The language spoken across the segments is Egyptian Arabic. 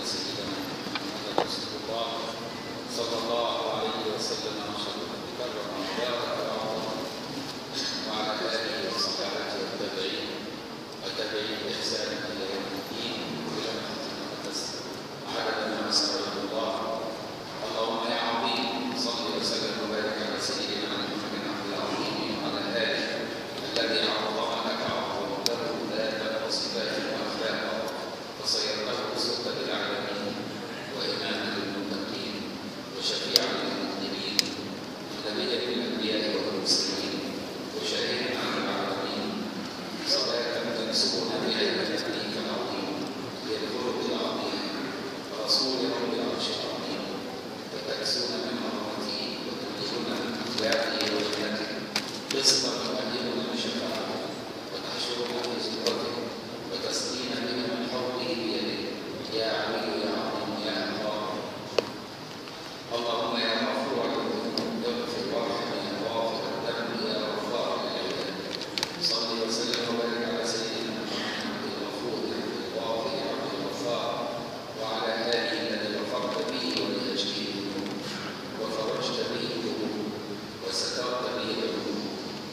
سيدنا محمد رسول الله صلى الله عليه وسلم وسلم تكرم وبارك وعظم وعلى اله وصحبه والتابعين والتابعين باحسان الى يوم الدين الى المقدس عدد ما نسال الله اللهم يا عظيم صل وسلم وبارك على سيدنا محمد عبد العظيم وعلى اله الذي عظمك عظمته لا تنقص صفاته واخلاقه فصيرته اسوه للعالمين واماما للمتقين وشفيعا للمذنبين ونبيا للانبياء والمرسلين وشهيدا على العالمين صلاه تنسبنا بها الى تكليف العظيم للخلق العظيم ورسول رب العرش العظيم وتكسون من عظمته وتبلغنا من اخلاقه وجنته قسطا تؤهلنا بشفاعته وتحشرنا في زمرته وتسقينا بها من حوله بيده يا علي يا عظيم يا الله اللهم يا غفور الذنوب اغفر وارحم يا غافر الذنب يا غفار العباد صل وسلم وبارك على سيدنا محمد عبد الغفور عبد الغافر عبد الغفار وعلى اله الذي غفرت به ولاجله الذنوب وفرجت به الذنوب وسترت به الذنوب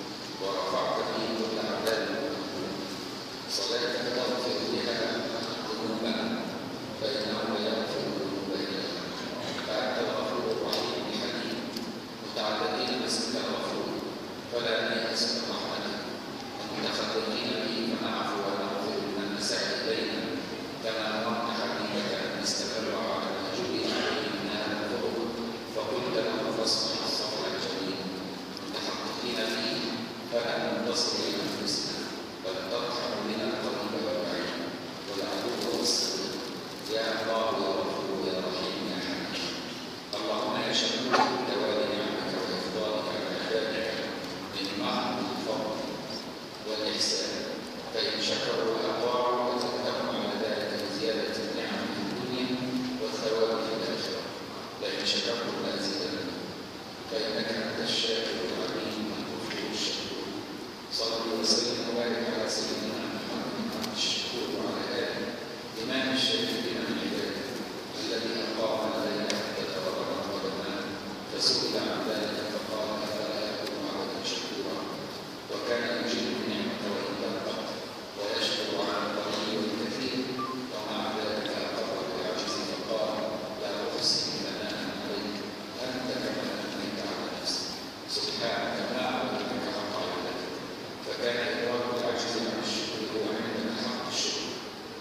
ورفعت به كل عذاب الذنوب صلاة تغفر بها ذنوبنا فإنه يغفر الذنوب إلا فأنت الغفور الرحيم الحليم متعلقين باسمك الغفور فلا نيأس من رحمتك المتخلقين به فنعفو ونغفر لمن أساء إلينا كما أمرت حبيبك أن نستمر على المهجور عليه من هذا الظلم فقلت له فاصبح الصبر الجميل متحققين به فلا ننتصر لأنفسنا بل ترحم بنا القريب والبعيد والعدو والصديق يا الله يا غفور يا رحيم يا حكيم اللهم يا شكور دوام نعمك وإفضالك على عبادك من محض الفضل والإحسان فإن شكروا وأطاعوا وزدتهم على ذلك بزيادة النعم في الدنيا والثواب في الآخرة لئن شكرتم لأزيدنكم فإنك أنت الشاكر العليم والغفور الشكور صل وسلم وبارك على سيدنا محمد عبد الشكور وعلى آله إمام الشاكرين من عباده الذي أقام الليل حتى تبرأ ونام فسئل عن ذلك فقال أفلا يكون عبدا شكورا وكان يجيب النعمة وإن تنقض ويشكر على القليل والكثير ومع ذلك أقر بالعجز فقال لا أحسن ثناء عليك أنت كما أثنيت على نفسك سبحانك ما عبدتك حق عبادتك فكان إدراك العجز عن الشكر هو عندنا حق الشكر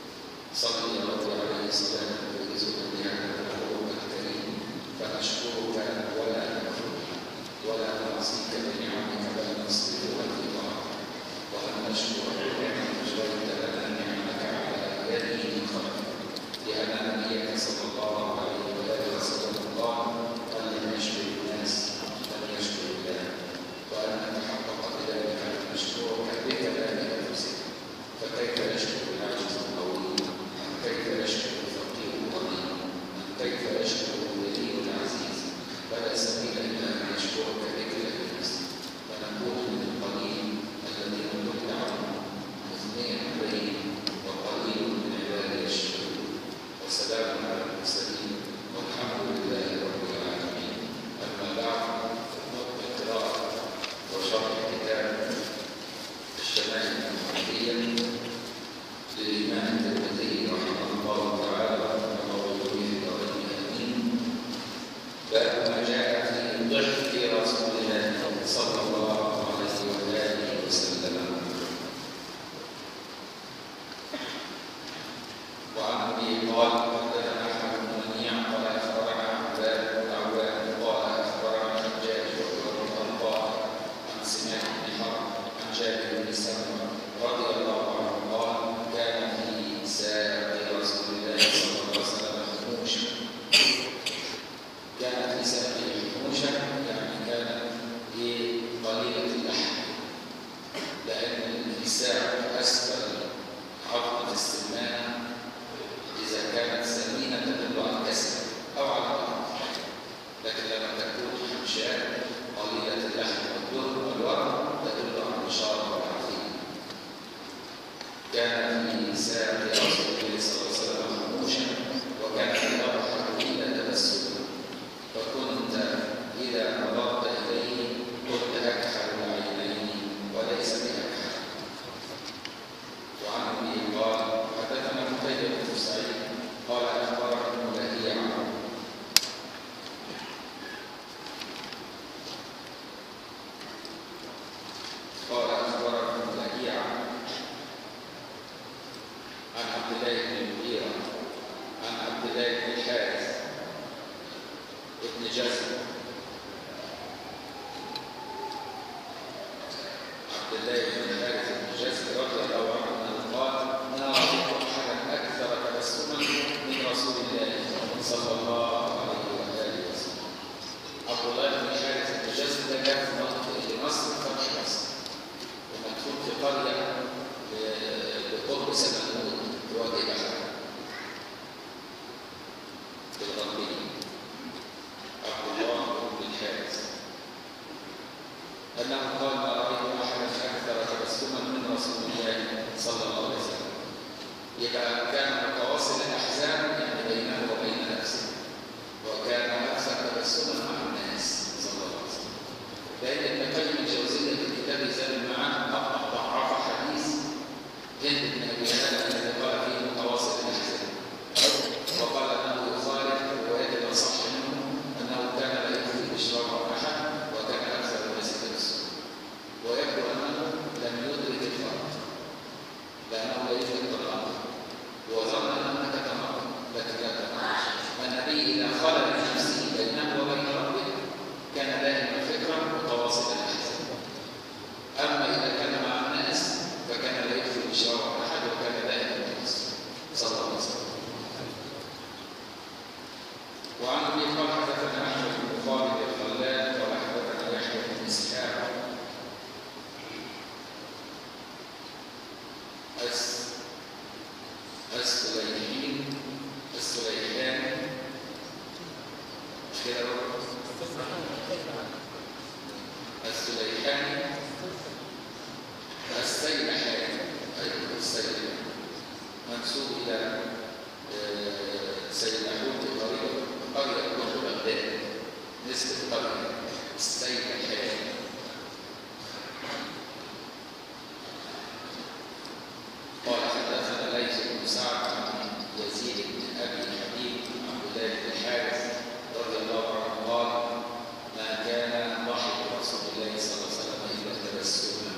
صل يا رب عليه صلاة تجزنا بها القلوب الكريم فنشكرك ولا نكفرك ولا نعصيك بنعمك بل نصرفها في طاعتك وأن نشكر بأن أجريت لنا نعمك على يده من خلقك لأن نبيك صلى الله عليه وآله وسلم قال قل لم يشكر الناس لم يشكر الله وأن نتحقق بذلك أن نشكرك بك لا بأنفسك فكيف يشكر العاجز القوي كيف يشكر الفقير الغني كيف يشكر الولي العزيز فلا سبيل إلا أن يشكرك بك بنفسك فنكون من القليل الذين قلت عنهم مثني عليه وقليل من عبادك الله بن الحارث ابن جزم عبد الله بن الحارث بن جزم رضي الله عنه انه قال ما رايت احدا اكثر تبسما من رسول الله صلى الله عليه واله وسلم عبد الله بن الحارث بن جزم ده جاء في منطقه مصر فتح مصر ومدفون في قريه بقرب سمنود وادي بحر في الغربيه عبد الله بن الحارث أنه قال ما رأيت أحدا أكثر تبسما من رسول الله صلى الله عليه وسلم يبقى كان متواصل الأحزان يعني بينه وبين نفسه وكان أكثر تبسما مع الناس صلى الله عليه وسلم لأن ابن قيم الجوزية في كتاب زاد المعاد ضعف حديث هند بن أبي هلال الذي قال فيه متواصل الأحزان وقال أنه يخالف الروايات الأصح منه أنه كان لا يكفي إشراق أحد وكان أكثر الناس تبسما ويبدو أنه لم يدرك الفرق لأنه لا يدرك الأمر وظن أنها تتمرن لكن لا تتمرن النبي إذا خلى بنفسه بينه وبين ربه كان دائما فكرا متواصلا الأحزان أما إذا كان مع الناس فكان لا يكفي إشراق أحد وكان دائما تبسما صلى الله عليه وسلم وعن ابي قال حدثنا احمد بن خالد الخلال قال حدثنا يحيى بن اسحاق أس السليمين السليمان مش كده برضه؟ السليحاني السيلحاني أيوه السيلحاني منسوب إلى سيلحون قريبا قرية من بغداد نسبة قرية السيلحاني قال حدثنا ليث بن سعد عن يزيد بن ابي حبيب عن عبد الله بن الحارث رضي الله عنه قال ما كان ضحك رسول الله صلى الله عليه وسلم الا تبسما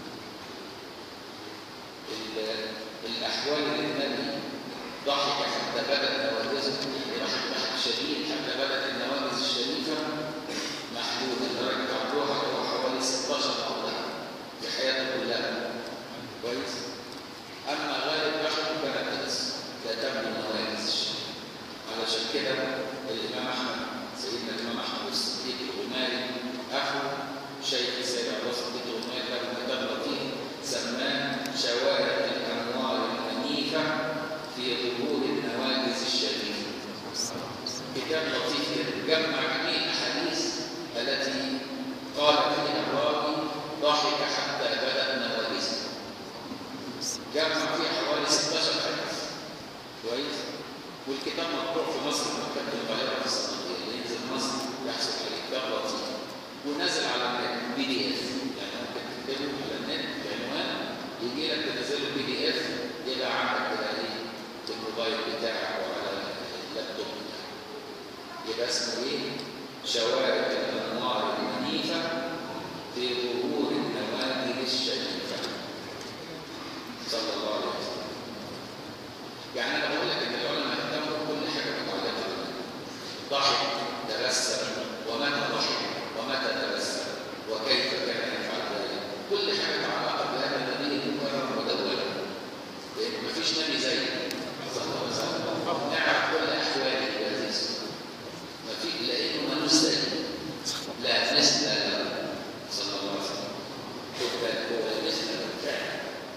الاحوال التي ضحك حتى بدت نواجزه ضحك ضحك شديد حتى بدت النواجز الشريفه محدوده لدرجه عبدها هو حوالي 16 عقده في حياته كلها كويس أما غالب بحثه كان تبسم لا تبني النواجز الشريفة علشان كده الإمام أحمد سيدنا الإمام أحمد الصديق الغماري أخو شيخ السيد عبد الله الصديق الغماري له كتاب لطيف سماه شوارع الأنوار الأنيفة في ظهور النواجز الشريفة كتاب لطيف جمع جميع الأحاديث التي قال فيها الراوي ضحك حتى بدأ نواجزه جمع فيه حوالي 16 حديث كويس والكتاب مطبوع في مصر في مكتبه القاهره في الصناديق اللي ينزل مصر يحصل عليه كتاب لطيف ونزل على النت بي دي اف يعني ممكن تكتبه على النت بعنوان يجي لك تنزله بي دي اف يبقى عندك كده ايه في الموبايل بتاعك وعلى اللابتوب بتاعك يبقى اسمه ايه؟ شوارع الانوار المنيفه في ظهور النوادر الشريفه صلى الله عليه وسلم يعني انا بقول لك ان العلماء اهتموا بكل حاجه متعلقه بالنبي ضحك تبسم ومتى ضحك ومتى تبسم وكيف كان يفعل ذلك كل حاجه متعلقه بهذا النبي المكرم مدونه لان مفيش نبي زيه صلى الله عليه وسلم نعرف كل احواله بهذه الصوره مفيش لانه ملوش زيه لا مثل له صلى الله عليه وسلم خد بالك هو مثل له فعلا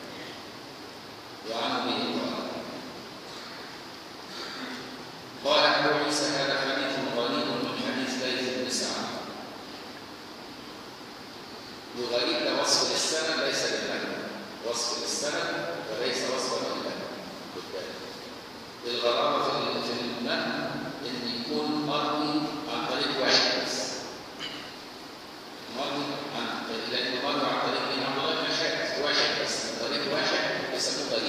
وعن ابي قال ابو عيسى هذا حديث غريب من حديث ليث بن سعد وغريب ده وصف للسند ليس للمعنى وصف للسند وليس وصفا للمعنى الغرابه في في المعنى ان يكون مروي عن طريق واحد بس مروي عن لانه مروي عن طريق ابن عبد الله بن حارث واحد بس طريق واحد يسموه غريب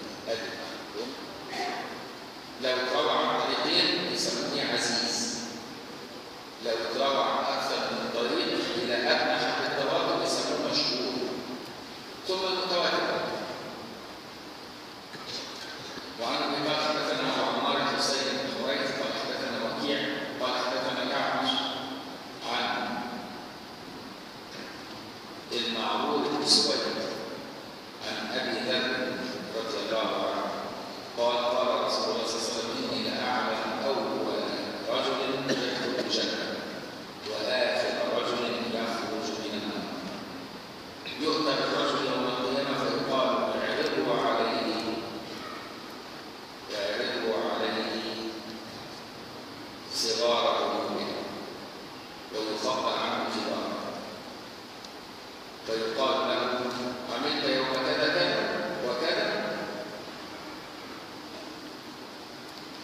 لو اتروى عن طريقين يسموه عزيز لو اتروى عن اكثر من طريق الى ادنى حد التواتر يسموه مشهور ثم المتواتر وعن ابي بكر حدثنا عمار حسين بن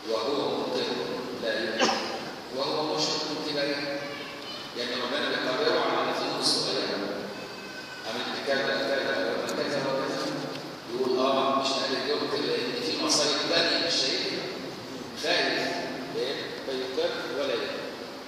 وهو مبطل لا يؤمن وهو مشرك ابتدائي يعني ربنا بيقرره على الفنون الصغيره عملت كذا كذا وعملت كذا وكذا يقول اه مش قادر يمكن لان في مصايب ثانيه مش شايفها خايف ليه؟ فيقر ولا يؤمن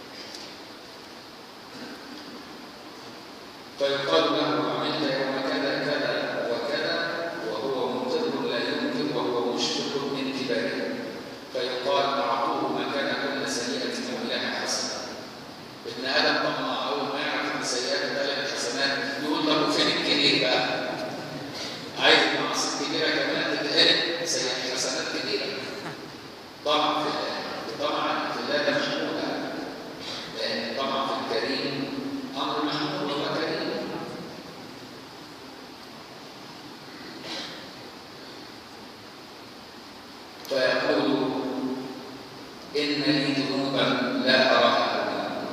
فيقال له عملت يوم كذا كذا وكذا وهو مقر لا ينكر وهو مشفق من كباره فيقال اعطوه مكان كل سيئه عملها حسنه ابن ادم طمع اول ما يعرف ان سيئات ثلاث حسنات يقول طب وفين الكبير بقى؟ عايز معاصي كبيره كمان تتقلب سيئات حسنات كبيره طمع في الله طمع في الله ده محمود لان طمع في الكريم امر محمود وكريم فيقول إن لي ذنوبا لا أراها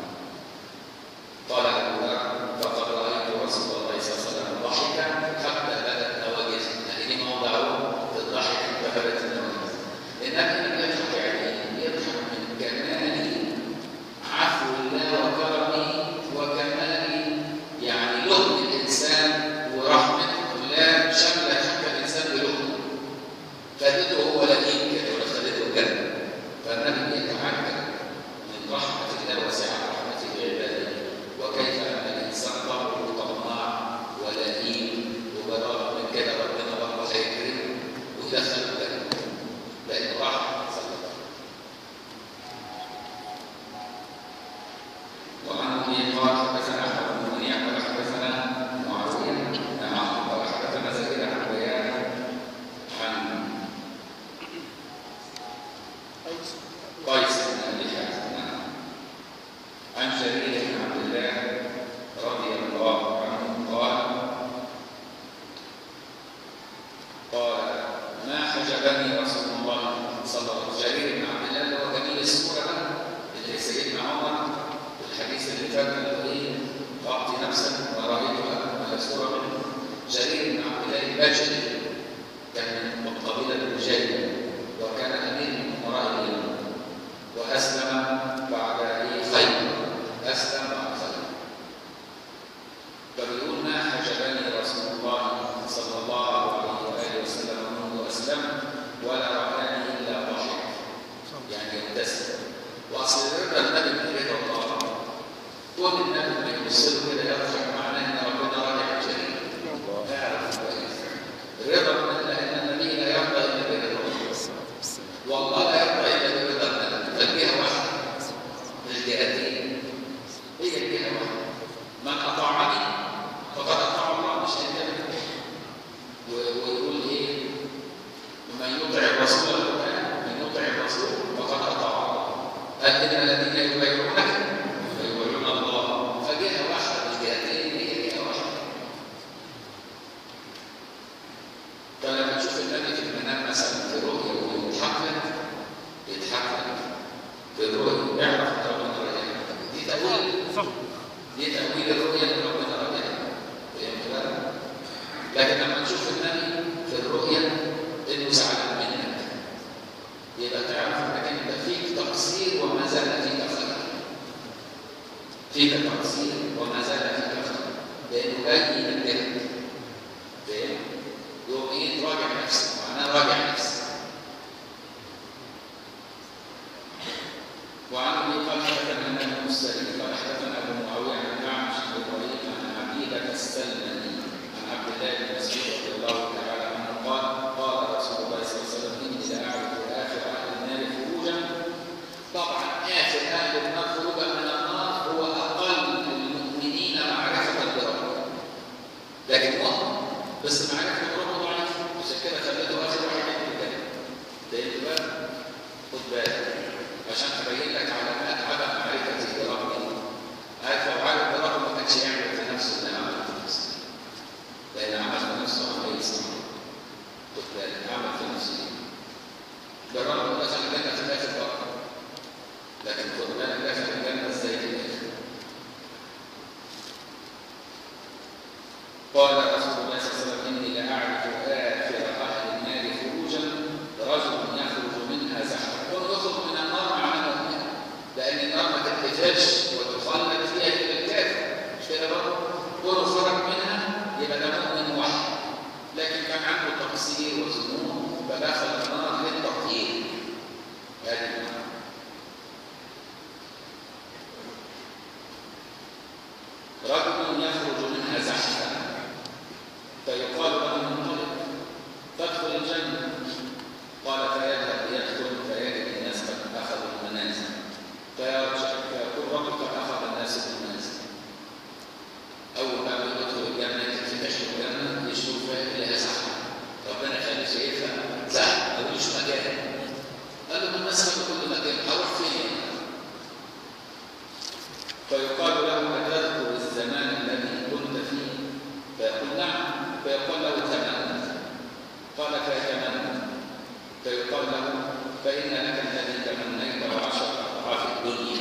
قال أبو ذر فقد رأيت رسول الله صلى الله عليه وسلم ضحكا حتى بدت نواجذه يعني موضعه في الضحك فبدت النواجذ لأنك لم يضحك يعني يضحك من كمال عفو الله وكرمه وكمال يعني لطف الإنسان ورحمة الله شمل حتى الإنسان بلطفه خدته هو لئيم كده ولا خدته كده فالنبي يتعجب من رحمة الله وسعة رحمته بعباده وكيف أن الإنسان طبعه طماع ولئيم وبرغم من كده ربنا برضه هيكرمه ويدخله الجنة لأنه رحمة صلى الله عليه وسلم وعن ابي قال حدثنا احمد بن منيع قال حدثنا معاويه نعم قال حدثنا زكريا عن بيان عن قيس بن ابي حاتم نعم عن جرير بن عبد الله رضي الله عنه قال قال ما حجبني رسول الله صلى الله عليه وسلم جرير بن عبد الله اللي هو جميل السوره بقى اللي سيدنا عمر الحديث اللي فات اللي ايه اعطي نفسك ما رايتها على سوره منه جرير بن عبد الله البجلي كان من قبيله الرجال وكان امير من امراء اليمن واسلم بعد ايه خيبر اسلم بعد خيبر فبيقول ما حجبني رسول الله صلى الله عليه واله وسلم منذ اسلمت ولا رآني الا ضحك يعني يبتسم واصل الرضا النبي من رضا الله كون النبي ما يبص له كده يضحك معناه ان ربنا راجع جليل اعرف كويس الرضا من الله ان النبي لا يرضى الا برضا الله والله لا يرضى الا برضا النبي فالجهه واحده الجهتين هي الجهه واحده من اطاعني فقد اطاع الله مش هيتكلم ويقول ايه من يطع الرسول من يطع الرسول فقد اطاع الله قال ان الذين يبايعونك فيبايعون الله فجهه واحده الجهتين هي جهه واحده فلما تشوف النبي في المنام مثلا في رؤيا ويضحك لك يضحك لك في الرؤيا اعرف ان ربنا راجعك دي تأويل دي تأويل الرؤيا ان ربنا راجعك فهمت بقى؟ لكن لما تشوف النبي في الرؤيا انه زعلان منك يبقى تعرف انك انت فيك تقصير وما زال فيك خير فيك تقصير وما زال فيك خير لانه جاي ينبهك فاهم؟ يقوم ايه تراجع نفسك معناه راجع نفسك وعن ابي قال حدثنا النبي المستريد قال حدثنا ابو معاويه عن الاعمش عن ابراهيم عن عبيده السلماني عن عبد الله بن مسعود رضي الله تعالى عنه قال قال رسول الله صلى الله عليه وسلم اني لاعرف اخر اهل النار خروجا طبعا اخر اهل النار خروجا من النار هو اقل المؤمنين معرفه بربهم لكن مؤمن بس معرفه بربه ضعيف عشان كده خليته اخر واحد في الجنه فهمت بقى؟ خد بالك عشان ابين لك علامات عدم معرفتي بربي عارف لو عارف بربه ما كانش يعمل في نفسه اللي انا عملته في نفسي لان عمل في نفسه عمل يصنع خد بالك عمل في نفسه ايه؟ فيقال له أتذكر الزمان الذي كنت فيه فيقول نعم فيقال له تمنى قال فيتمنى فيقال له فإن لك الذي تمنيت وعشر أضعاف الدنيا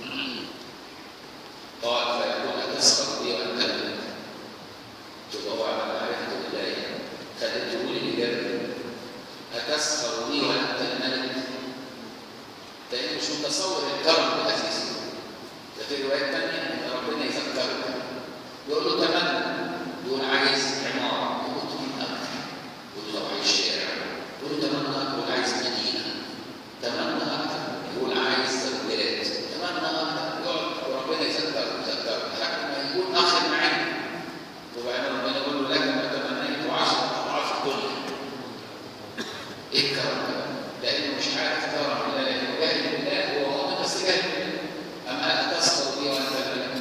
قال فيقول أتسخر بي وأنت الملك شوف هو على معرفة بالله خدته لي بجد أتسخر بي وأنت الملك لأنه مش متصور الكرم بالأساس ده في روايات تانية إن ربنا يذكرك يقول له تمنى يقول عايز عمارة يقول له تمنى أكتر يقول له عايز شارع يقول له تمنى أكتر يقول عايز مدينة تمنى أكتر يقول عايز بلاد تمنى أكتر يقعد وربنا يذكر يذكر لحد ما يكون آخر معانا وبعدين ربنا يقول له لك ما تمنيت عشر أضعاف الدنيا إيه الكرم ده؟ لأنه مش عارف كرم الله لأنه جاهل بالله هو مؤمن بس جاهل بالله أما أتسخر بي وأنت الملك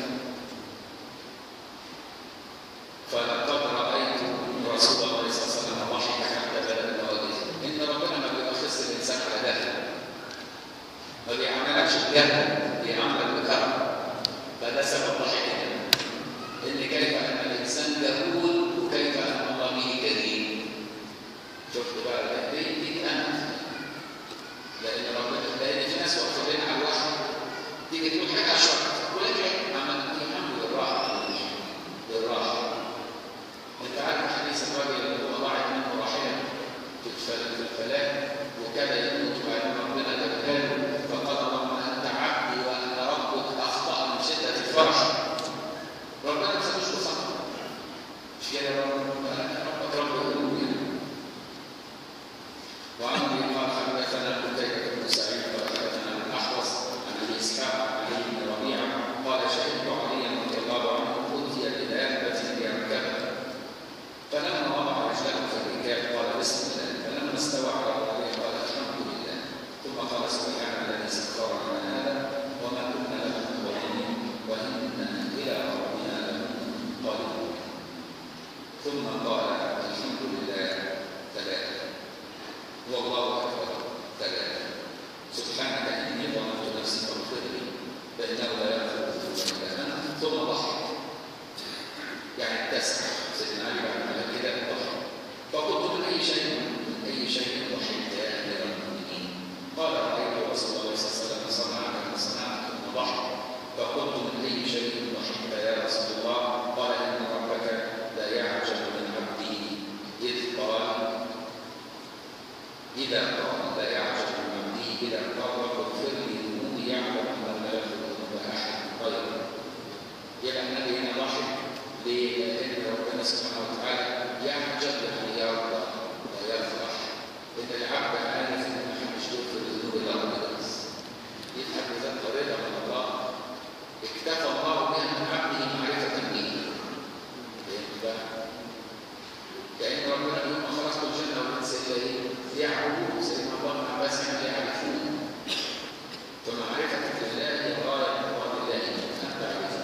فلقد رأيت رسول الله صلى الله عليه وسلم ضحك حتى بلد النواجذ إن ربنا ما بيؤخذ الإنسان على جهل ما بيعاملكش بجهل بيعاملك بكرم فده سبب ضحكنا إن كيف أن الإنسان جهول وكيف أن الله به كريم شفت بقى دي دي أنت لأن ربنا لأن في ناس واقفين على الوحي تيجي تقول حاجة أشرف ولا تقول عمل الحمد للراحة للراحة أنت عارف حديث الراجل اللي هو ضاعت منه راحلة في الفل- في الفلاة وكان يموت وبعدين ربنا جابها له فقال اللهم أنت عبدي وأنا ربك أخطأ من شدة الفرح ربنا ما سابوش بصحة مش كده يا رب ربك رب القلوب يعني وعن ابي قال حدثنا قتيبة بن سعيد قال حدثنا عن الاحوص عن ابي اسحاق عن علي بن ربيعه قال شهدت عليا رضي الله عنه اتي بدابه يركبها فلما وضع رجله في الركاب قال بسم الله فلما استوى على ظهره قال الحمد لله ثم قال سبحان الذي سخر لنا هذا وما كنا له مقرنين وانا الى ربنا لمنقلبون ثم قال الحمد لله ثلاثه والله اكبر ثلاثه سبحانك اني ظلمت نفسي فاغفر لي فانه لا يغفر الذنوب الا انت ثم ضحك يعني اتسع سيدنا علي بعد ما قال كده ضحك فقلت من اي شيء من اي شيء ضحكت يا امير المؤمنين قال رايت رسول الله صلى الله عليه وسلم صنع كما صنعت ثم ضحك فقلت من اي شيء ضحكت يا رسول الله قال ان ربك لا يعجب من عبده اذ قال إذا قال لا يعجب من عبده إذا قال رب اغفر لي ذنوبي يعلم أنه لا يغفر الذنوب أحد غيره يبقى النبي هنا ضحك ليه؟ لأن ربنا سبحانه وتعالى يعجب يعني يرضى ويفرح إن العبد عارف إن ما حدش يغفر الذنوب إلا ربنا بس دي في حد ذاتها رضا من الله اكتفى الله بها من عبده معرفة به فهمت بقى؟ كأن ربنا بيقول ما خلقت الجنة والإنس إلا إيه؟ ليعبدوه سيدنا الله بن عباس يعني ليعرفوه فمعرفتك لله هي غاية من مراد الله أن تعرفه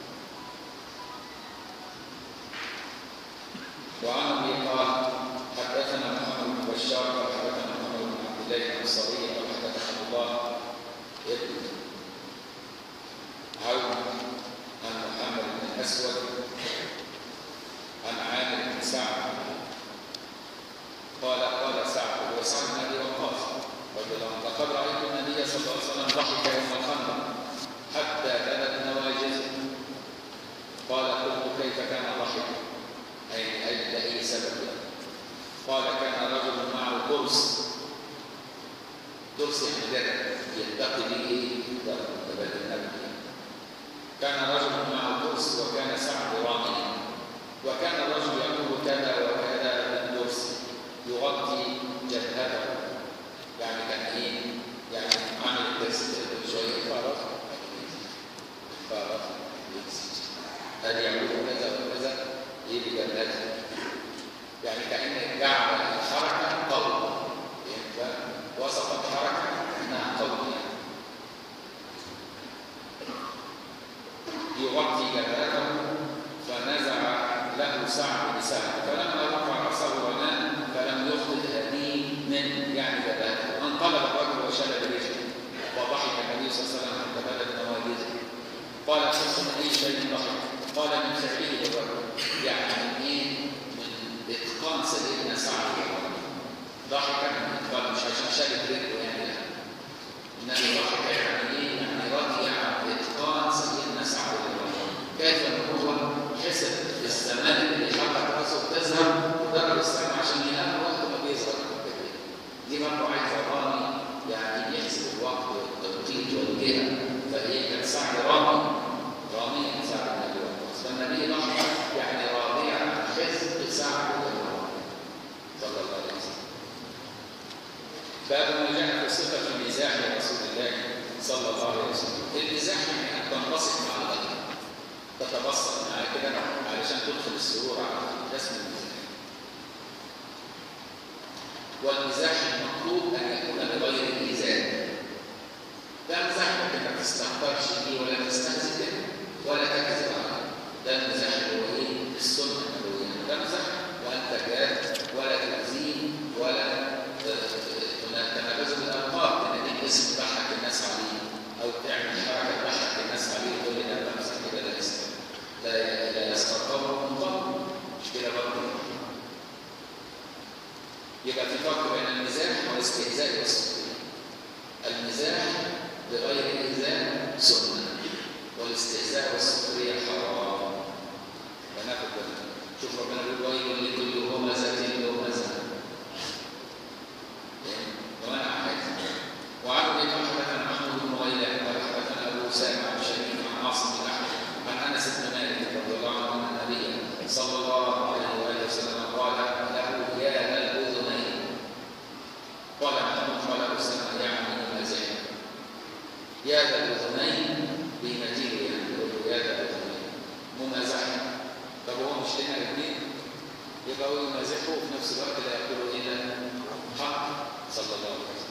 وعن أبي قال حدثنا محمد بن بشار قال حدثنا محمد بن عبد الله الأنصاري قال حدثنا الله ابن عون عن محمد بن الأسود عن عامر بن سعد قال قال سعد هو سعد بن ابي وقاص رضي الله عنه لقد رايت النبي صلى الله عليه وسلم ضحك يوم الخندق حتى بدت نواجذه قال قلت كيف كان ضحك اي اي لاي سبب قال كان رجل معه قرص قرص يعني جدل يتقي به جبل النبي كان رجل معه قرص وكان سعد راميا وكان الرجل يقول كذا وكذا من درس يغطي جبهته يعني كان ايه؟ يعني عامل الدرس شويه فرق فرق هل يعمل كذا وكذا ايه بجبهته يعني كان جعل الحركه قول فهمت وصف الحركه انها قول يعني يغطي جبهته فنزع له سعد بسعد فلما رفع راسه ونام فلم يخطئ هذه من يعني جبهته انقلب الرجل وشل برجله وضحك النبي صلى الله عليه وسلم حتى بدت نواجذه قال شخص من اي شيء ضحك قال من فعله الرجل يعني من ايه من اتقان سيدنا سعد ضحك من اتقان مش عشان شالت رجله يعني لا انه ضحك يعني ايه يعني رضي عن اتقان سيدنا سعد كيف ان هو حسب الزمان اللي حرك راسه بتظهر وضرب السهم عشان ينام وقت ما بيظهر دي برضه عايزه رامي يعني يحسب الوقت والتوقيت والجهه فهي كانت سعد رامي رامي سعد النبي وقاص فالنبي ضحك يعني راضي عن حزب سعد صلى الله عليه وسلم باب ما جاء في صفه مزاح رسول الله صلى الله عليه وسلم المزاح يعني ان تنبسط مع الغير تتبسط معاه كده علشان تدخل السرور على رسم المزاح والمزاح المطلوب ان يكون بغير الايذاء ده مزاح ممكن ما تستهترش بيه ولا تستهزئ به ولا تكذب عليه ده المزاح اللي هو ايه السنه النبويه ده مزاح وانت جاد ولا تؤذيه ولا تنابز بالالقاب تناديك اسم تضحك الناس عليه او تعمل حركه تضحك الناس عليه وتقول لي ده بمسك كده لا يسكت لا لا يسكت قول من قول مش كده برضه يبقى في فرق بين المزاح والاستهزاء والسخريه المزاح بغير الإيذاء سنة والاستهزاء والسخرية حرام وناخد بالنا شوف ربنا بيقول ويل لكل همزة لمزة ومنع حاجة وعن ابي قال حدثنا محمود بن غيلان قال حدثنا ابو اسامه عن شريك عن عاصم بن احمد عن انس بن مالك رضي الله عنه ان النبي صلى الله عليه واله وسلم قال له يا ذا الاذنين قال محمد قال اسامه يعني مزاح يا ذا الاذنين بمجيء يعني يقول له يا ذا الاذنين ممازحه طب هو مش لنا الاثنين يبقى هو يمازحه وفي نفس الوقت لا يقول الا حق صلى الله عليه وسلم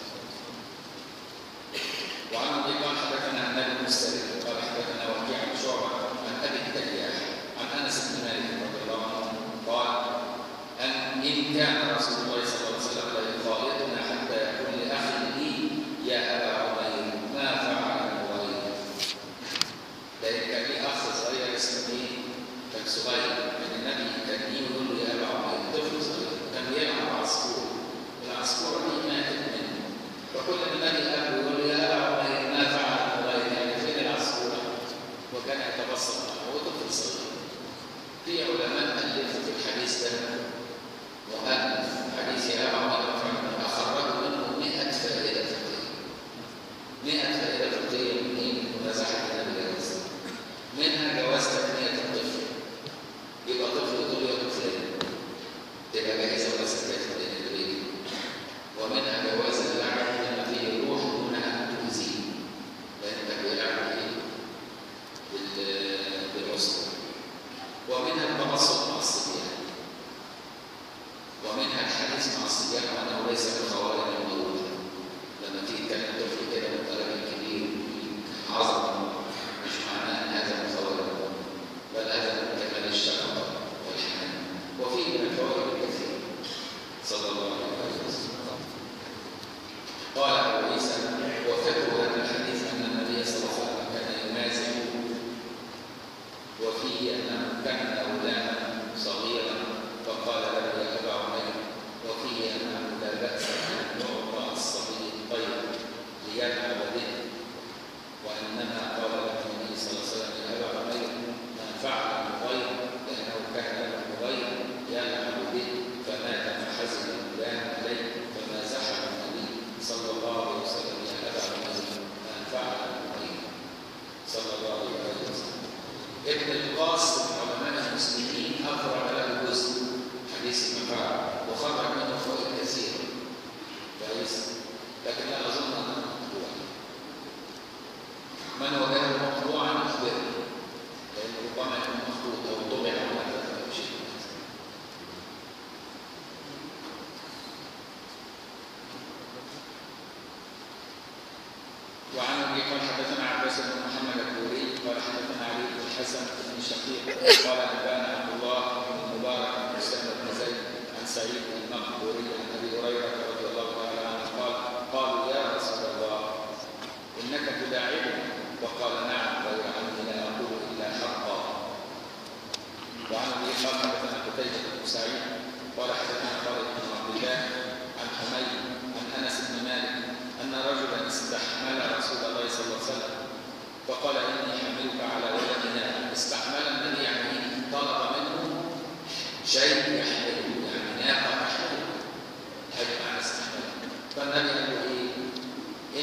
وعن ابي قال حدثنا عن بن مسترد قال حدثنا وكيع بن شعبه عن ابي التياح عن انس بن مالك رضي الله عنه قال ان ان كان رسول الله صلى الله عليه وسلم لا يخالطنا حتى يقول لاخ لي يا ابا عمير ما فعل الغير لان كان لي اخ صغير اسمه ايه؟ كان صغير كان النبي كان يقول له يا ابا عمير طفل صغير كان بيلعب عصفور العصفوره دي ماتت منه فكل ما النبي قال يقول له يا ابا عمير ما فعل الغير يعني فين العصفوره؟ وكان يتبسط معه هو طفل صغير في علماء الفوا في الحديث ده وألف حديث يا أبا عمر أخرجوا منه 100 فائدة فقهية 100 فائدة فقهية من إيه؟ من مزاحة النبي عليه الصلاة منها جواز تكمية الطفل يبقى طفل يقول يا طفلين تبقى جاهزة ولا سكتة الدين ومنها جواز اللعب بما فيه روح دون أن تؤذيه لأنك بيلعب إيه؟ بالعسر ومنها التبسط مع الصبيان ومنها الحديث مع الصبيان وانه ليس بالخوارج الموضوع لما تيجي تكلم طفل كده من طرف كبير عظمه مش معناه ان هذا من خوارج بل هذا من كمال الشفقه والحنان وفيه من الفوائد الكثير صلى الله عليه وسلم قال ابو عيسى وفقه هذا الحديث ان النبي صلى الله عليه وسلم كان يمازح وفيه انه كان غلاما صغيرا فقال له يا ابا عمير وفيه انه لا باس ان يعطى الصبي الطير ليلعب به وانما قال له النبي صلى الله عليه وسلم يا ابا عمير من فعل الغير لانه كان له غير يلعب به فمات فحزن الغلام عليه فمازحه النبي صلى الله عليه وسلم يا ابا عمير من فعل الغير صلى الله عليه وسلم ابن القاص من علماء المسلمين أخرج له جزء حديث المفاعل وخرج منه فوائد كثيرة كويس لكن لا أظن أنه مقطوع من وجده مقطوعا أخبره لأن ربما يكون مخطوط أو طبع أو هكذا أو شيء وعن ابي قال حدثنا عباس بن محمد الكوري قال حدثنا علي بن الحسن بن شقيق قال انبانا عبد الله بن المبارك بن اسامه بن زيد عن سعيد المقبوري عن ابي هريره رضي الله تعالى عنه قال قالوا يا رسول الله انك تداعبنا وقال نعم غير عني لا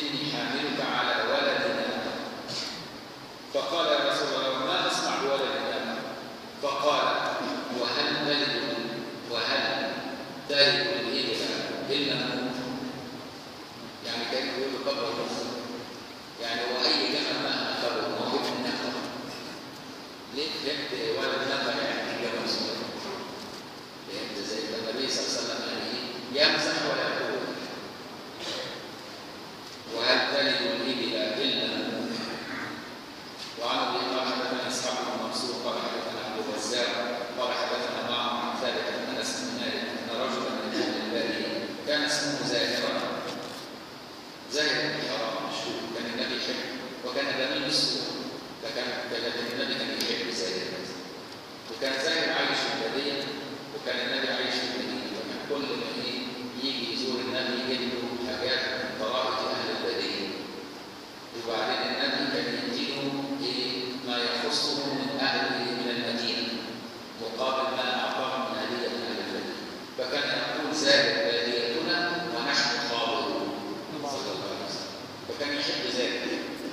إني حاملك على ولد نعمة فقال يا رسول الله ما أصنع بولد نعمة فقال وهل تلد وهل تلد الإبل إلا نموت يعني كان يقول له قبل الموت يعني وأي جمل ما أخذه ما هو ابن نخل ليه فهمت ولد نخل يعني جمل صغير فهمت زي ما النبي صلى الله عليه وسلم يعني إيه؟ يمزح ولا يقول وهل تلد الإبل إلا نموت وعن ابي قال حدثنا اسحاق بن منصور قال حدثنا عبد الرزاق قال حدثنا معه عن ثابت بن انس بن مالك ان رجلا من اهل الباديه كان اسمه زاهرا زاهر بن حرام مشهور كان النبي يحب وكان جميل الصور فكان لكن النبي كان يحب زاهر وكان زاهر عايش في الباديه وكان النبي عايش في المدينه فكان كل ما ايه يجي يزور النبي يجيب له حاجات من طرائق اهل الباديه وبعدين النبي كان يديله ايه ما يخصه من اهل من المدينه مقابل ما اعطاه من هديه من اهل المدينه فكان يقول زادت باديتنا ونحن خاضعون صلى الله عليه وسلم فكان يحب ذلك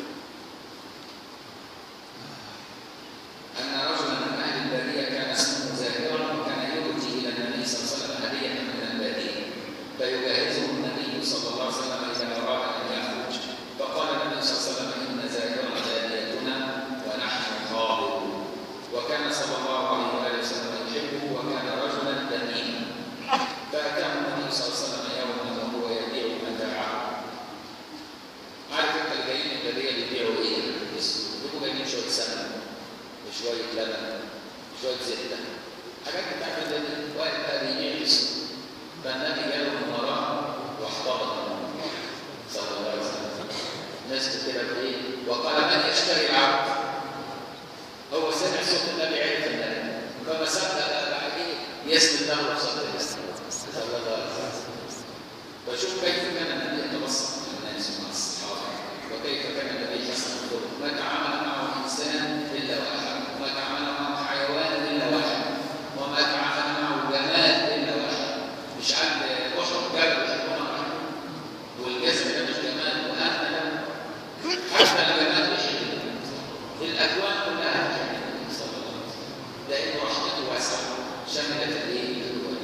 ان رجلا من اهل الباديه كان اسمه زاهرا وكان يؤتي الى النبي صلى الله عليه وسلم هديه من الباديه فيجهزه النبي صلى الله عليه وسلم اذا اراد ان يخرج فقال النبي صلى الله عليه وسلم ان زاهرا باديتنا ونحن خاضعون وكان صلى الله عليه واله وسلم يحبه وكان رجلا دميما فاتاه النبي صلى الله عليه وسلم يوما وهو يبيع متاعه عارف انت اللي جايين من الباديه بيبيعوا ايه؟ بيبقوا جايين شويه سمن وشويه لبن وشويه زبده حاجات بتاعت الباديه واحد بقى بيبيع بسوق فالنبي جاله من وراه واحتضن صلى الله عليه وسلم ناس كده بايه وقال من يشتري العبد هو سمع صوت النبي عرف النبي فما صدق بقى بعد ايه يسند له بصدر صلى الله عليه وسلم فشوف كيف كان النبي يتبسط مع الناس ومع الصحابه وكيف كان النبي حسن الخلق ما تعامل معه انسان الا واحد وما تعامل معه حيوان الا واحد وما تعامل معه جماد الا واحد مش عند احد جبل حيوان واحد والجسد ده مش جماد وانت حتى الجماد يحب الاكوان كلها تحب صلى الله عليه وسلم لانه رحمته واسعه شملت الايه الاكوان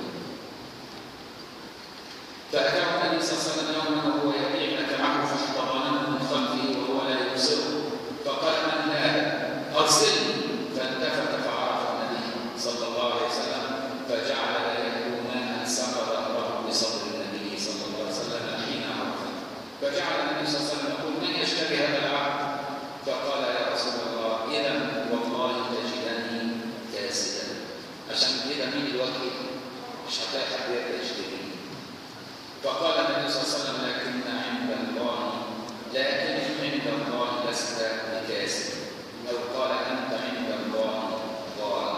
فاتاه النبي صلى الله عليه وسلم يوما وهو يبيع متاعه فاحتضنه من خلفه وهو لا يبصره فقال من هذا ارسلني فالتفت فعرف النبي صلى الله عليه وسلم فجعل لا يكون ماء سقط ظهره بصدر النبي صلى الله عليه وسلم حين عرفه فجعل النبي صلى الله عليه وسلم يقول من يشتري هذا العبد فقال يا رسول الله اذا والله تجدني كاسدا عشان كده مين الوكيل مش هتلاقي حد يقدر يشتري فقال النبي صلى الله عليه وسلم لكن عند الله لكن عند الله لست بكاسد او قال انت عند الله ضال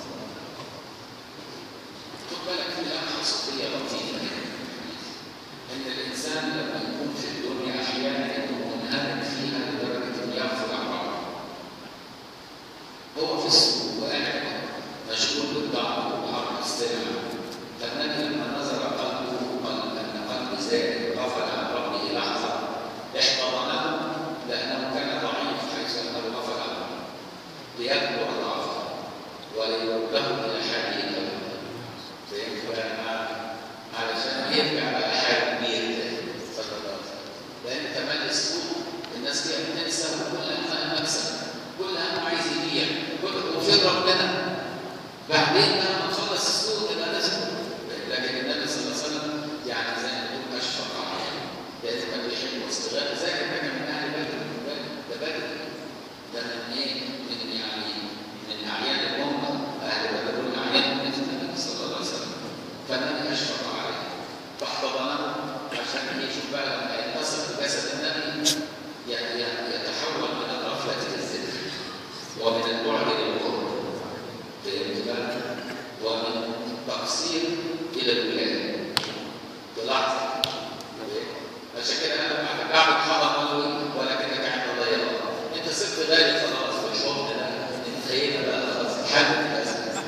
خد بالك في لمحه صوتيه لطيفه ان الانسان لما يكون في الدنيا احيانا يكون منهمك فيها لدرجه انه يغفل عن ربه هو في السوق وقاعد مشغول بالطعم وحركه السلع فالنبي لما نظر قلبه قلب ان قلب زاد غفل عن ربه لحظه احتضنه لانه كان ضعيف حيث انه غفل عن ربه ليبلغ ضعفه وليرده الى حاله فهمت بقى علشان يرجع بقى حاجه كبيره صلى الله عليه وسلم لان تملي السوق الناس كده بتنسى وكل همها مكسب كل همه عايز يبيع كل وفين ربنا بعدين لما نخلص السوق يبقى لازم لكن النبي صلى الله عليه وسلم يعني زي ما تقول اشفق عليه لازم كان بيحب واستغلال زي ما كان من اهل بدر ده بدر ده من ايه؟ من يعني من اعيان الامه اهل بدر دول اعيان النبي صلى الله عليه وسلم فالنبي اشفق عليه فاحتضنه عشان يشوف بقى لما يتصل بجسد النبي يتحول من الغفله للذكر ومن البعد للقرب فهمت بقى؟ ومن تقصير الى الولايه بلحظه عشان كده انا لما بعمل حرم ولكنك عند الله يرى انت صرت غالي خلاص في الحضن ده انتهينا بقى خلاص حل الازمه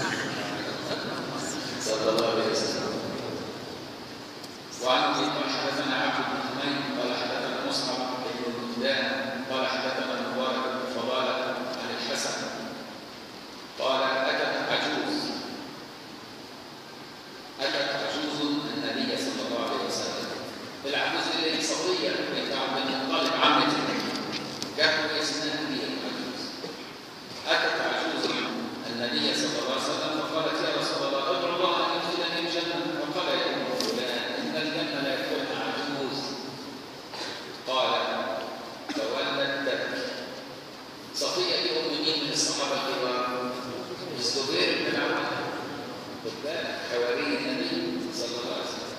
صلى الله عليه وسلم وعن ابي قال حدثنا عبد بن حميد قال حدثنا لا حواري النبي صلى الله عليه وسلم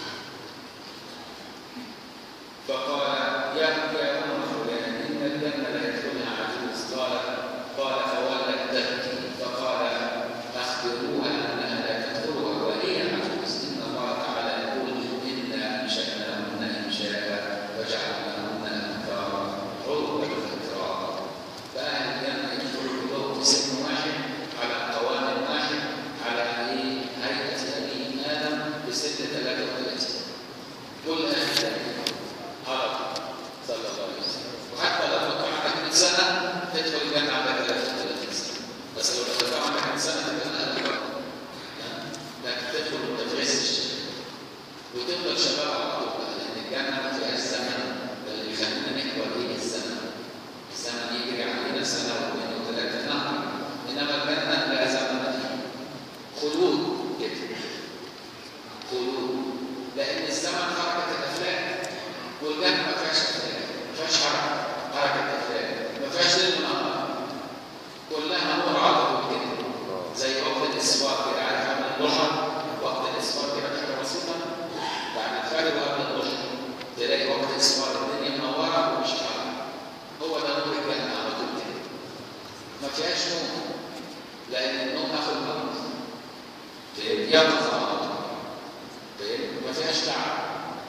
فقال يا يا ام فلان ان الجنه لا يدخلها عجوز قال قال فولت تبكي فقال اخبروها انها لا تدخلها وهي عجوز ان الله تعالى يقول انا انشاناهن انشاء وجعلناهن انكارا عربا اترابا فاهل الجنه يدخلوا كلهم في سن واحد على قوام واحد على ايه هيئه ابي ادم بسن 33 كل اهل الجنه عرب صلى الله عليه وسلم وحتى لو كنت عندك 100 سنه تدخل الجنه عندك 33 سنه بس لو كنت عندك 100 سنه تبقى اقل برضه لكن تدخل وانت في عز الشباب وتفضل شباب على طول بقى لان الجنه ما فيهاش زمن ده اللي يخلينا نكبر هي الزمن الزمن يجري علينا سنه واثنين وثلاثه نهر انما الجنه لا زمن فيها خلود كده خلود لان الزمن حركه الافلاك والجنه ما فيهاش افلاك ما فيهاش حركه حركه افلاك ما فيهاش ليل ونهار كلها نور على طول كده زي وقت الاسواق كده عارف عمل الضحى وقت الاسواق كده حاجه بسيطه بعد الفجر وقبل الضحى تلاقي وقت الاسواق الدنيا منوره ومش حر هو ده نور الجنه على طول كده ما فيهاش نوم لان النوم اخر موت يقظه على طول ما فيهاش تعب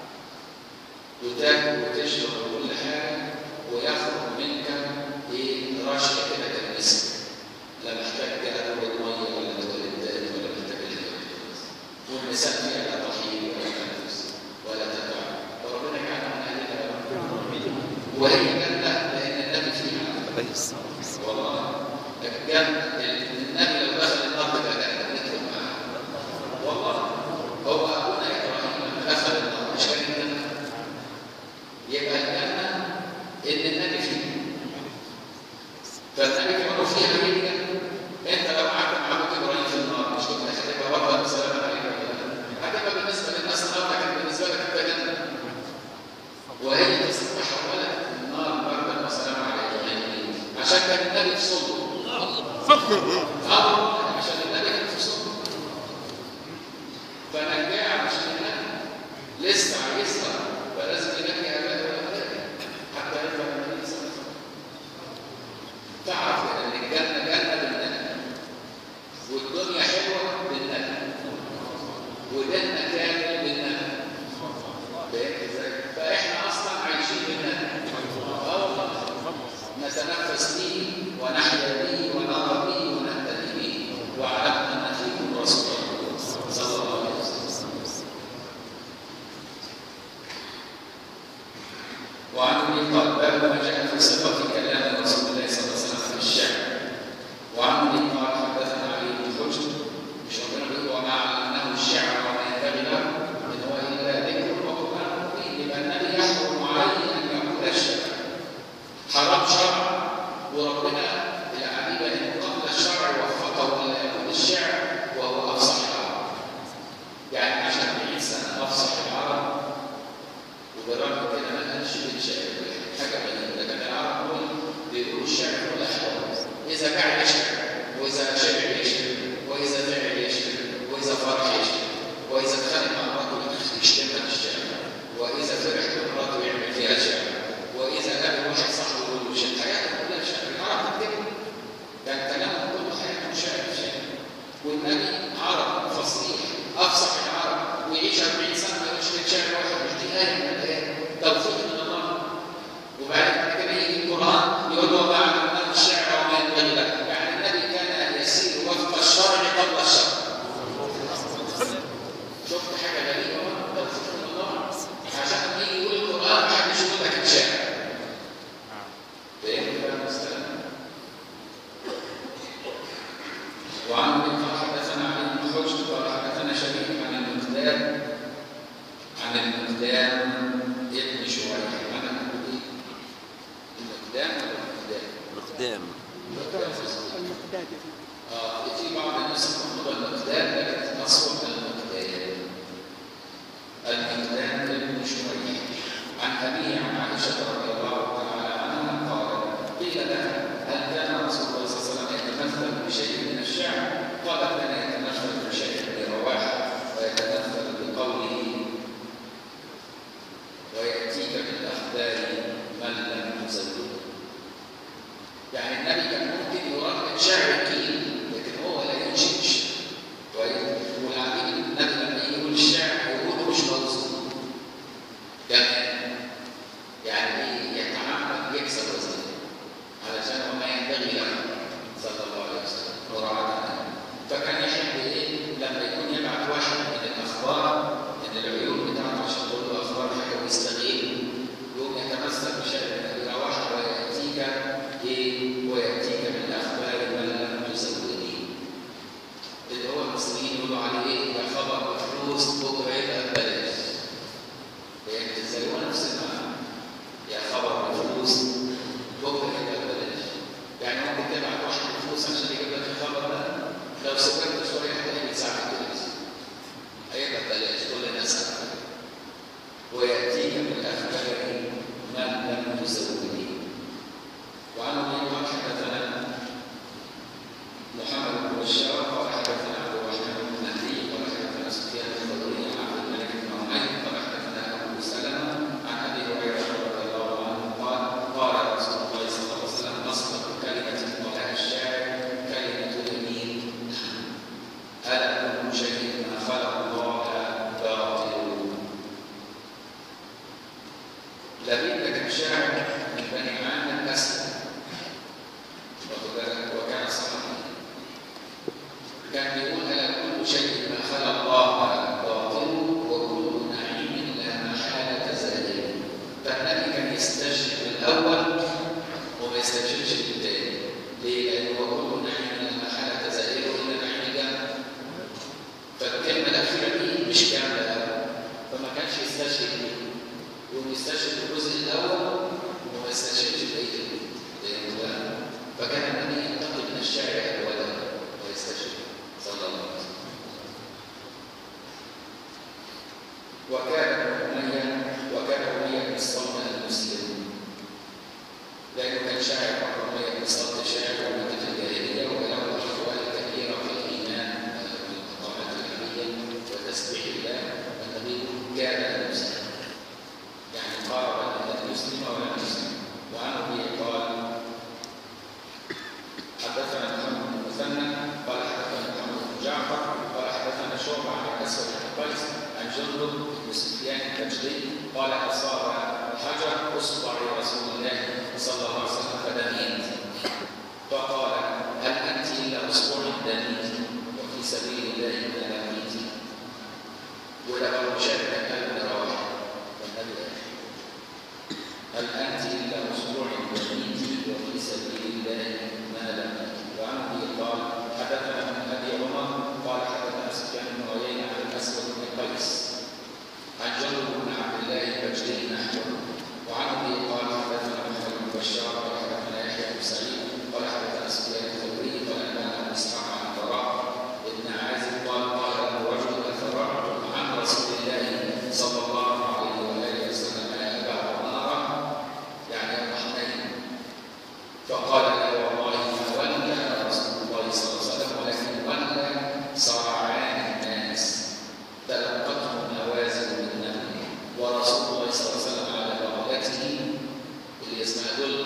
وتاكل وتشرب وكل حاجه ويخرج منك ايه رشه كده كالمسك لا محتاج كده دورة ميه ولا تولدات ولا محتاج الهواء والنساء فيها لا تحيي ولا تنفس ولا تتعب فربنا كان من اهلها وهي جنه لان النبي فيها عليه الصلاة والسلام والله لكن جنه النبي لو دخل الارض كان يدخل معاه والله هو ابونا ابراهيم لما دخل النار مش كان الجنه يبقى الجنه ان النبي فيها فالنبي كمان فيها هي انت لو قعدت مع ابوك ابراهيم في النار مش كنت هتبقى برضه بسلام عليك ولا لا؟ هتبقى بالنسبه للناس النار لكن بالنسبه لك انت جنه وهي تصبح ولد النار بردا وسلام على ابراهيم عشان كان النبي في صلبه اه عشان النبي كان في صلبه فنجاه عشان النبي لسه عايزها فلازم ينجي اباه وامهاته حتى يرفع النبي صلى الله عليه وسلم تعرف ان الجنه جنه بالنبي والدنيا حلوه بالنبي وديننا كامل بالنبي فهمت ازاي؟ فاحنا اصلا عايشين بالنبي اه والله نتنفس به ونحيا به ونرى به ونهتدي به واعلم ان فيكم رسول الله صلى الله عليه وسلم وعن ابن قال باب ما جاء في صفه كلام رسول الله صلى الله عليه وسلم في الشعر وعن ابن قال حدثنا علي بن حجر مش ربنا بيقول وما علمناه الشعر وما ينبغي له ان هو الا ذكر وقران مبين يبقى النبي يحرم عليه ان يقول الشعر حرام شرع وربنا العجيبه ان قبل الشرع وفقه الا يقول الشعر وهو افصح العرب يعني عشان 100 سنه افصح العرب وبالرغم كده ما قالش بالشعر حاجه غريبه لكن العرب دول بيقولوا الشعر كل احوال اذا قاعد يشعر واذا شعر يشعر واذا فعل يشعر واذا فرح يشعر واذا اتخانق مع مراته يشتمها بالشعر واذا فرح بمراته يعمل فيها شعر واذا قابل واحد صاحبه يقول له شعر حياته كلها شعر العرب كده كان كلامهم كله حياتهم شعر شعر والنبي عرب فصيح افصح العرب ويعيش 40 سنه ما يقولش من شعر واحد مش دي ايه من الايات توفيق من الله وبعد كده يجي القران يقول له ما علمناه الشعر وما ينبغي له يعني النبي كان يسير وفق الشرع قبل الشرع شفت حاجه غريبه بقى؟ توفيق من الله عشان لما يجي يقول القران ما حدش يقول لك الشعر فهمت بقى المسألة؟ وعن ابن قال حدثنا علي بن حجر قال حدثنا شبيب عن المقدام عن المقدام ابن شويح عن المقدام المقدام ولا المقدام؟ الأقدام المقداد آه في بعض الناس تقول المقدام لكن أصوب المقدام المقدام ابن شويح عن أبيه عن عائشة رضي الله تعالى عنها قال قيل لها هل كان رسول الله صلى الله عليه وسلم يتمثل بشيء من الشعر؟ قالت كان يتمثل بشيء من من العيون بتاعته عشان تقول له اخبار حاجه ويستغيث يقوم يتمسك بشيء الى واحد وياتيك ايه وياتيك من اخبار من لم تزودني اللي هو المسلمين يقولوا عليه ايه يا خبر فلوس بكره يبقى ببلاش يعني ازاي هو نفس المعنى يا خبر فلوس بكره يبقى ببلاش يعني ممكن تبعت واحد فلوس عشان يجيب لك الخبر ده لو سكرت شويه هتلاقيه بيساعدك كويس هيبقى ببلاش كل الناس عارفه وياتيك من اخبار من لم تزودني وعنه يقول حدثنا محمد بن بشار قال حدثنا عبد الرحمن بن مهدي قال حدثنا سفيان الثوري عن عبد الملك بن عمير قال حدثنا ابو سلمه عن ابي هريره رضي الله عنه قال قال رسول الله صلى الله عليه وسلم اصدق كلمه قالها الشاعر كلمه اليمين الا كل شيء ما خلق الله باطل لبيد كان شاعر من بني عامر اسلم واخد بالك وكان صحابي كان بيقول الا كل شيء ما خلق الله باطل وكل نعيم لا محاله زائل فالنبي كان يستشهد بالاول وما يستشهدش بالتاني ليه؟ لانه وكل نعيم لا محاله زائل وان نعيم ده فالكلمه الاخيره دي مش كامله فما كانش يستشهد بيه يقوم يستشهد بالجزء الاول وما يستشهدش بقيه الجزء فكان النبي ينتقل من الشعر اولا ويستشهد صلى الله عليه وسلم وكان أمية وكان أمية بن الصلت المسلم لأنه كان شاعر أمية بن الصلت شاعر ومات في الجاهلية وله أحوال كثيرة في الإيمان بالمقامات العلمية وتسبيح الله والنبي كان مسلم يعني قارب أن يسلم ولا يسلم وعنه به قال حدثنا محمد بن مثنى قال حدثنا محمد بن جعفر قال حدثنا شعبة عن الأسود بن قيس عن جندب بن سفيان البجلي قال أصاب حجر أصبع رسول الله صلى الله عليه وسلم فدميت فقال هل أنت إلا أصبع دميت وفي سبيل الله ما لقيت ولو شك قلب راح والنبي هل أنت إلا أسبوع دميت وفي سبيل الله ما لم وعنه قال حدثنا من ابي عمر قال حدثنا سفيان بن عيينه عن الاسود بن قيس عن جابر بن عبد الله البجلي نحوه وعنه قال حدثنا محمد بن بشار قال حدثنا يحيى بن سعيد قال حدثنا سفيان الثوري قال انبانا ابو اسحاق عن براء بن عازب قال قال له رجل افرعتم عن رسول الله صلى الله عليه واله وسلم يا ابا عماره يعني ابو حنين فقال لا والله ما ولى رسول الله صلى الله عليه وسلم ولكن ولى صرعان الناس تلقتهم نوازل من نمل ورسول الله صلى الله عليه وسلم على بغلته اللي اسمها دل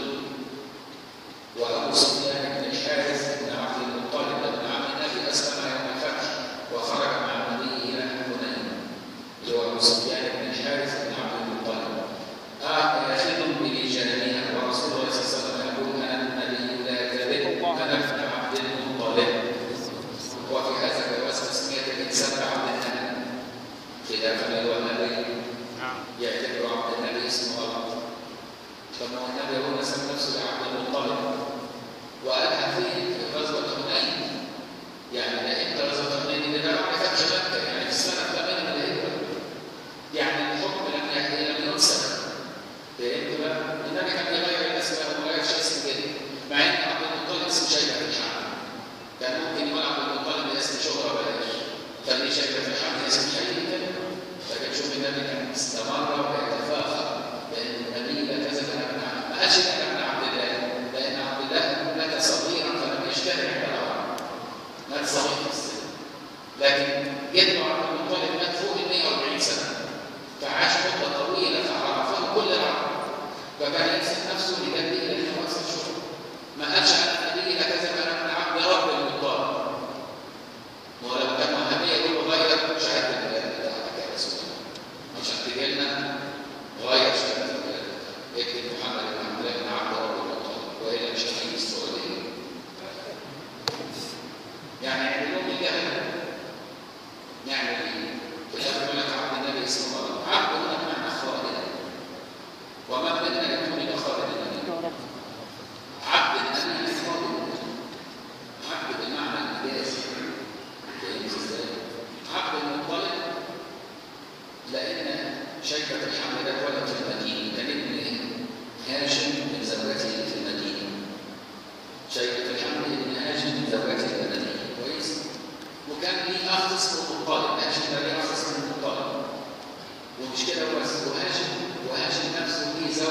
وابو سفيان بن الحارث بن عبد المطلب بن عم النبي اسلم يوم الفتح وخرج مع النبي الى حنين اللي هو ابو سفيان بن الحارث بن عبد المطلب آخذ بلجانها ورسول الله صلى الله عليه وسلم يقول انا النبي لا كذب انا ابن عبد المطلب وفي هذا جواز تسميه الانسان بعبد النبي خلافا للوهابي يعتبر عبد النبي اسمه غلط طب ما هو النبي هو نسب نفسه لعبد المطلب وقالها في غزوه حنين يعني ده امتى غزوه حنين دي بقى بعد فتح مكه يعني في السنه الثامنه من الهجره يعني الحكم لم يحيي لم ينسب فهمت بقى؟ النبي كان بيغير الاسماء وما غيرش اسم جديد مع ان عبد المطلب اسم شيبه في الحمل كان ممكن يكون عبد المطلب اسم شهره بلاش خليه شيبه في الحمل اسم حقيقي كده لكن شوف النبي كان استمر ويتفاخر بان النبي لا كذب ابن عبد ما قالش انا ابن عبد الله لان عبد الله مات صغيرا فلم يشتهر عند العرب مات صغير في السن لكن جده عبد المطلب مات فوق ال 140 سنه فعاش مده طويله فعرفه كل العرب فكان ينسب نفسه لجده لانه اكثر شهره ما قالش على النبي لا كذب انا ابن عبد رب المطلب ولو كان وهابيه يقول غير شهاده الولاده بتاعتك يا رسول الله عشان تجي لنا غير شهاده الولاده اكتب محمد بن عبد الله بن عبد رب المطلب والا مش هتيجي السعوديه يعني يعمل لهم الجهل نعمل ايه؟ في الاخر يقول لك عبد النبي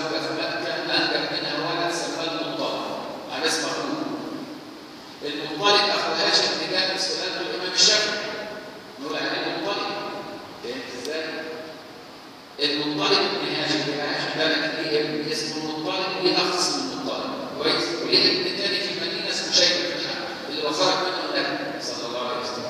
زوجة في مكة أنجب منها ولد سماه المطلق على اسم أخوه المطلق أخو هاشم اللي كان سلالة الإمام الشافعي نقول عليه المطلق فهمت إزاي؟ المطلق بن هاشم بن هاشم ده ليه ابن اسمه المطلق ليه أخ اسمه المطلق كويس وليه ابن تاني في المدينة اسمه شيبة بن حمد اللي هو خرج منه النبي صلى الله عليه وسلم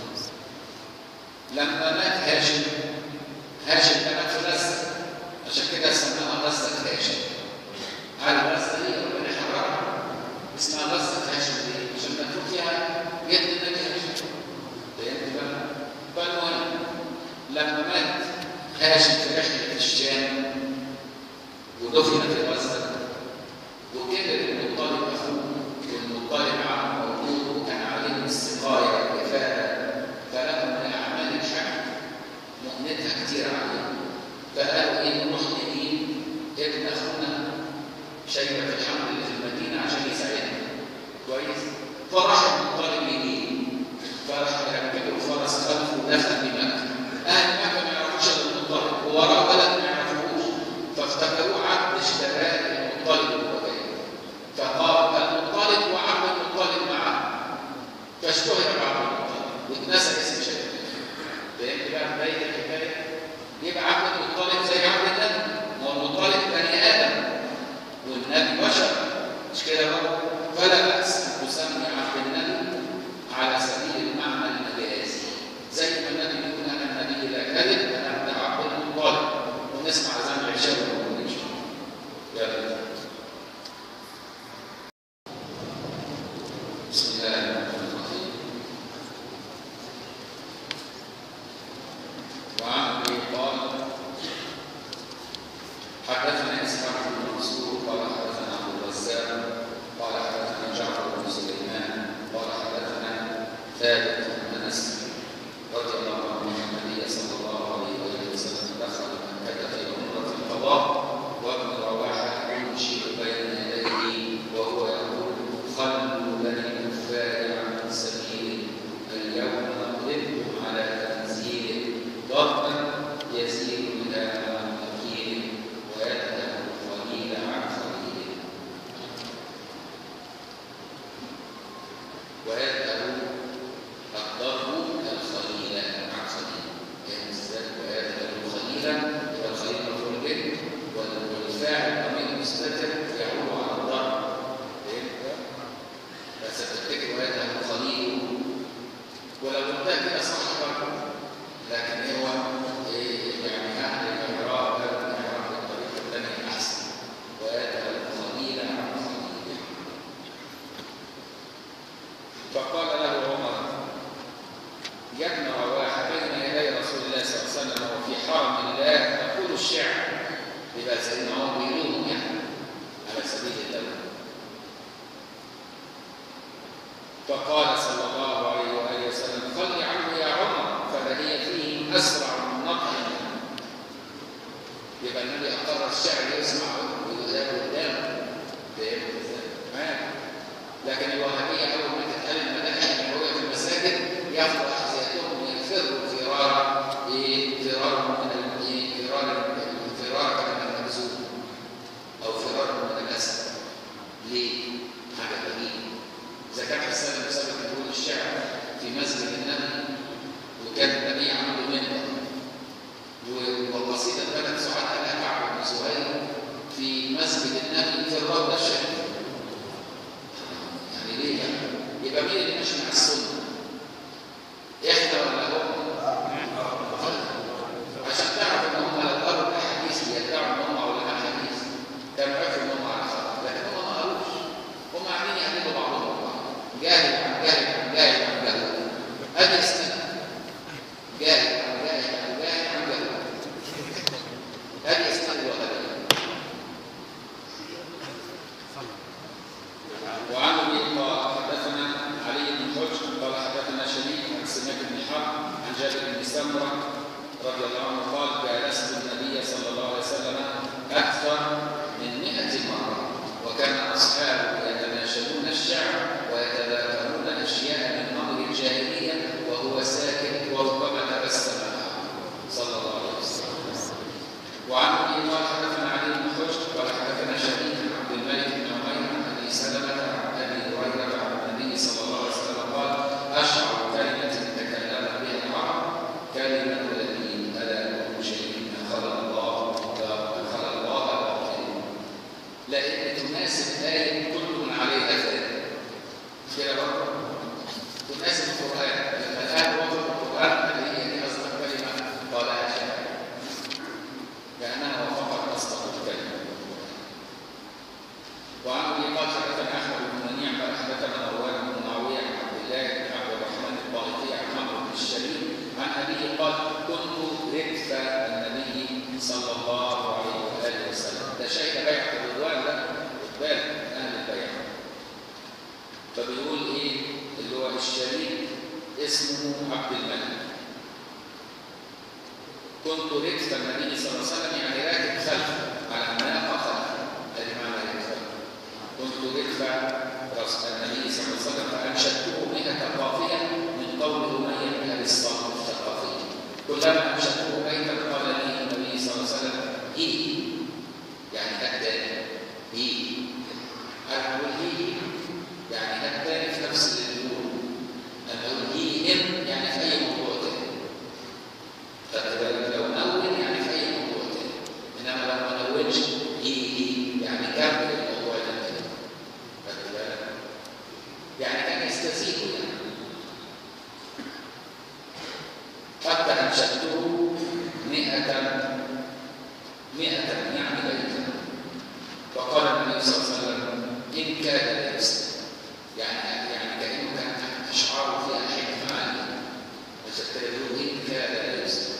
لما مات هاشم هاشم ده مات في غزة عشان كده سماها غزة هاشم على غزة دي ربنا حررها اسمها غزة هاشم ليه؟ عشان مكتوب فيها يد النبي هاشم فهمت بقى؟ فالمهم لما مات هاشم في رحلة الشام ودفن في غزة وكبر المطلب أخوه والمطلب عمه موجود وكان عليه السقاية والكفاءة فلهم من أعمال الحج مؤنتها كتير عليه فقالوا إيه نروح نجيب ابن أخونا شيبة الحمد اللي في المدينة عشان يساعدنا كويس فراح المطلب يجيب فراح يركبوا فرس خلفه ودخل بمكة أهل مكة ما يعرفوش إلا المطلب ووراه ولد ما يعرفوش فافتكروه عبد اشتراه المطلب وهو جاي فقال المطلب وعم المطلب معه فاشتهر بعض المطلب واتنسى اسم شيبة فهمت بقى بداية الحكاية يبقى عبد المطلب زي عبد النبي ما هو المطلب بني آدم والنبي بشر مش كده بقى فلا بأس أن تسمي عبد النبي على سبيل المعنى المجازي زي ما النبي يقول أنا النبي لا كذب أنا ابن عبد المطلب ونسمع زمن العشاء ونقول إن شاء الله يلا بسم الله الرحمن الرحيم وعن ابي قال حدثنا اسحاق بن منصور قال حدثنا عبد الرزاق قال حدثنا جعفر بن سليمان قال حدثنا ثابت بن انس رضي الله عنه ان النبي صلى الله عليه واله وسلم دخل مكه في عمره القضاء وابن رواحه يمشي بين يديه وهو يقول خلوا بني الكفار عن سبيل اليوم نضربهم على تنزيل ضربا يزيد الى مكين ويذهب القليل عن قليل ويذهب الضرب الخليل عن خليل يعني ازاي ويذهب الخليل يبقى الخليل مفعول به والفاعل ضمير مستتر يعود على الضرب فهمت؟ بس تفتكر ويذهب الخليل ولو قلتها كده صح برضه لكن هو إيه يعني اهل الاعراب هذا الاعراب بالطريقه الثانيه احسن ويذهب الخليل عن خليل فقال له عمر يا ابن رواحه بين يدي رسول الله صلى الله عليه وسلم وفي حرم الله تقول الشعر يبقى سيدنا عمر بيلوم يعني على سبيل الله فقال صلى الله عليه واله وسلم خل عنه يا عمر فلهي فيه اسرع من نطق يبقى النبي اقر الشعر يسمع ويذاب قدامه فهمت ازاي؟ تمام لكن الوهابيه اول ما تتقال المداحم النبويه في المساجد ياخذوا احذيتهم ويفروا فرارا ايه فرارا من ال- ايه فرارا فرارا من المكذوب او فرارا من الاسد ليه؟ حاجه غريبه إذا كان حسان بن ثابت يقول الشعر في مسجد النبي وكان النبي عنده منبر و- والقصيدة بلد سعاد قالها كعب بن زهير في مسجد النبي في الروضة الشريفة يعني ليه يعني؟ يبقى مين اللي ماشي مع السنة؟ إحنا ولا هم؟ عشان تعرف إن هم لو قالوا الأحاديث يدعوا إن هم علماء حديث كانوا عرفوا إن هم على خطأ لكن هم ما قالوش هم عاملين يقلدوا بعضهم بعض جاهل عن جاهل عن جاهل عن جاهل هذا اسمه جاهل عن جاهل عن جاهل عن جاهل هذه اسمه الوهابية وعن ابي قال حدثنا علي بن حجر قال حدثنا شريك عن سماك بن حرب عن جابر بن سمره رضي الله عنه قال جالست النبي صلى الله عليه وسلم اكثر من 100 مره وكان اصحابه يتناشدون الشعر ويتذاكرون اشياء من امر الجاهليه وهو ساكت وربما تبسم معه صلى الله عليه وسلم وعن ابي قال حدثنا علي بن حجر قال يناسب آية كل من عليها فان مش كده برضه؟ تناسب القرآن لما الآية وافق القرآن هل هي دي أصدق كلمة قالها شاعر لأنها وافقت أصدق الكلمة وعن ابي قال حدثنا احمد بن منيع قال حدثنا مروان بن معاويه عن عبد الله بن عبد الرحمن الطائفي عن عمرو بن الشريف عن ابيه قال كنت ردف النبي صلى الله عليه واله وسلم ده شيء بيعه الرضوان ده خد بالك اهل البيع فبيقول ايه اللي هو الشريك اسمه عبد الملك كنت ردف النبي صلى الله عليه وسلم يعني راكب خلفه على ناقه خلفه ادي معنى ركب كنت ادفع راس النبي صلى الله عليه وسلم فانشدته مئة قافية من قول أمية بن أبي الصامت الثقافي كلما انشدته بيتا قال لي النبي صلى الله عليه وسلم إيه يعني هداني إيه أنا أقول إيه يعني هداني في نفس الأمور أنا أقول إيه إن يعني في أي موضوع تاني خدت بالك لو نون يعني في أي موضوع تاني إنما لو ما نونش إيه إيه يعني كمل الموضوع ده خدت بالك يعني كان يستزيد يعني حتى أنشدته مئة مئة يعني بيتا فقال النبي صلى الله عليه وسلم إن كاد لا يسلم يعني يعني كأنه كان أشعاره فيها حكمة عالية فشتى إن كاد لا يسلم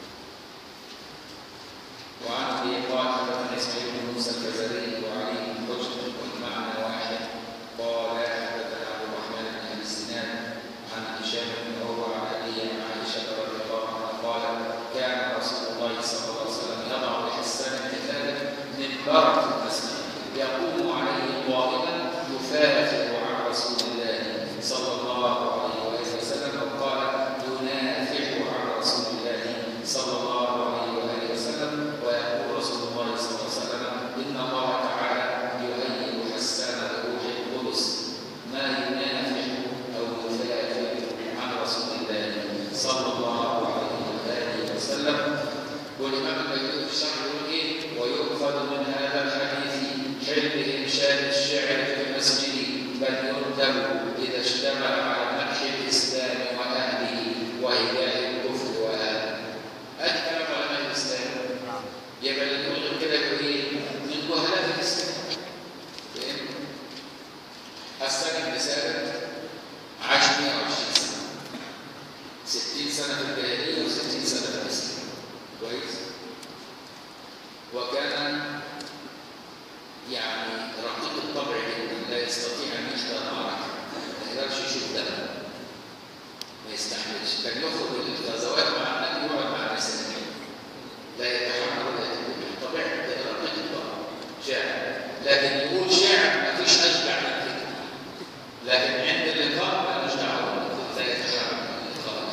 وعن ابي قال حدثنا اسماعيل بن موسى الفزاري وعلي بن حجر والمعنى واحد قال حدثنا عبد الرحمن بن ابي السنان عن هشام بن عروه عن ابي عن عائشه رضي الله عنها قال كان رسول الله صلى الله عليه وسلم يضع لحسان كذلك من بركه الاسماء يقوم عليه قائما يفاخر عن رسول الله صلى الله عليه وسلم وقال ينافح عن رسول الله صلى الله عليه واله وسلم ويقول رسول الله صلى الله عليه وسلم ان الله تعالى يهيئ حسان بروح القدس ما ينافح او يفاخر عن رسول الله صلى الله عليه واله وسلم والامام البيهقي في الشرح يقول ايه ويؤخذ من هذا الحديث حلم انشاد الشعر في المسجد بل يندب اذا اشتمل على مدح الاسلام واهله وايذاء الكفر واهله ادي كلام علماء الاسلام يبقى اللي يقول كده يقول ايه من جهلاء الاسلام فاهم حسان بن ثابت عاش 120 سنه 60 سنه في الجاهليه و60 سنه في الاسلام كويس وكان يعني رقيق الطبع جدا لا يستطيع ان يشتغل معركه ما يقدرش يشوف دم ما يستحملش كان يخرج الغزوات مع النبي يقعد مع الناس النبي لا يتحمل ولا يتحمل طبيعه رقيق الطبع شاعر لكن يقول شعر ما فيش اشجع من كده لكن عند اللقاء ما لوش دعوه لا يتحمل اللقاء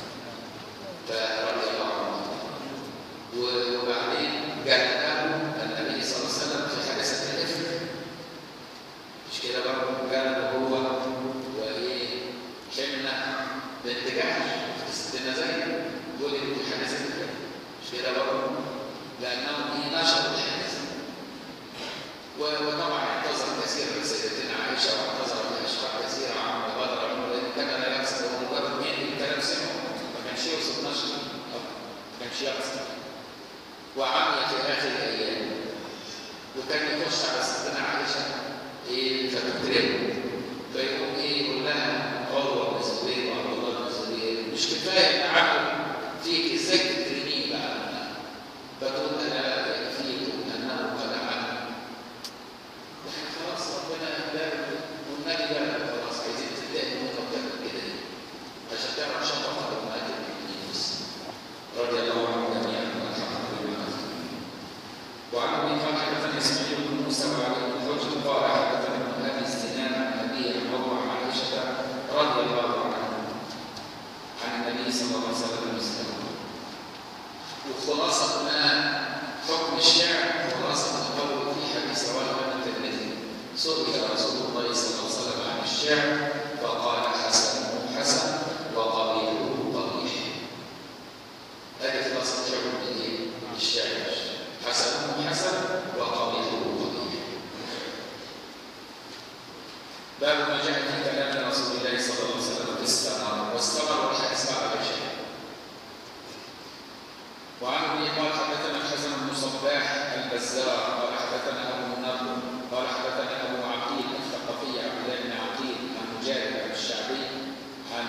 فرضي الله عنه وبعدين جاء النبي صلى الله عليه وسلم في حادثه الافك مش كده برضه كان هو وايه حمنا بنت جحش في ستنا زينب دول في حادثه الافك مش كده برضه لانهم ايه نشروا الحادثه وطبعا اعتذر كثيرا لسيدتنا عائشه واعتذر لاشخاص كثيره عن بدر عمر لان كان لا يقصد هو مجرد مين الكلام سمعه ما كانش يقصد نشر ما كانش يقصد وعمي في اخر الايام وكان يخش على ستنا عائشه ايه فتكرمه فيقوم ايه يقول لها عروه بن الزبير وعبد الله بن الزبير مش كفايه ان عمل فيك ازاي تكرميه بقى فتقول انا لا يكفيك انه قد عمل واحنا خلاص ربنا بارك والنبي بارك خلاص عايزين تبدأ النقطه بتعمل كده ايه عشان تعرف شفقه امهات المؤمنين رضي الله عنهم جميعا والحمد لله وعن ابي قال حدثني اسماعيل بن موسى وعلي بن حجر قال حدثنا ابن ابي السنان عن ابي عمر عن عائشه رضي الله عنها عن النبي صلى الله عليه وسلم مثله وخلاصه ما حكم الشعر خلاصه القول في حديث رواه ابن الترمذي سئل رسول الله صلى الله عليه وسلم عن الشعر فقال حسنه حسن وقبيحه قبيح هذه خلاصه حكم الايه؟ الشعر حسنه حسن وقبيحه قبيح باب ما جاء في كلام رسول الله صلى الله عليه وسلم في الثمر والثمر والحديث بعد العشاء وعن ابي قال حدثنا الحسن بن صباح البزار قال حدثنا ابو النضر قال حدثنا ابو عقيل الثقفي عبد الله بن عقيل عن مجاهد بن الشعبي عن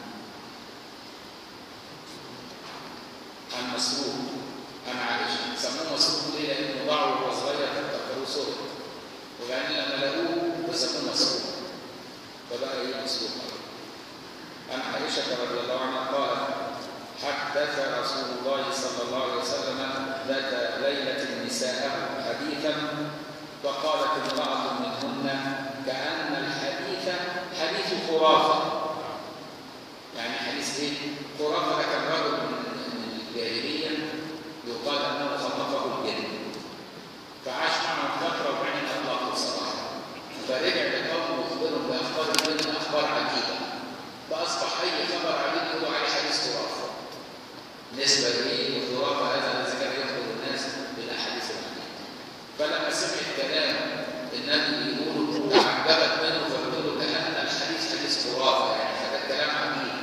عن مسروق عن عائشه سموه مسروق ليه؟ لانه ضاعوا وهو صغير فافتكروه سوري وبعدين لما لقوه فسموه مسروق فبقى ايه مسروق عن عائشه رضي الله عنها قالت حدث رسول الله صلى الله عليه وسلم ذات ليلة نساءه حديثا فقالت امرأة منهن كأن الحديث حديث خرافة يعني حديث ايه؟ خرافة ده كان رجل من الجاهلية يقال أنه خطفه الجن فعاش معه فترة وبعدين أطلقه صراحة فرجع لقومه ويخبرهم بأخبار الجن أخبار عجيبة فأصبح أي خبر عجيب يقول عليه حديث خرافة نسبة لإيه؟ الخرافة هذا الذي كان يخبر الناس بالأحاديث العجيبة فلما سمع كلام النبي بيقول تعجبت منه فقلت له كأن الحديث حديث خرافة يعني هذا الكلام عجيب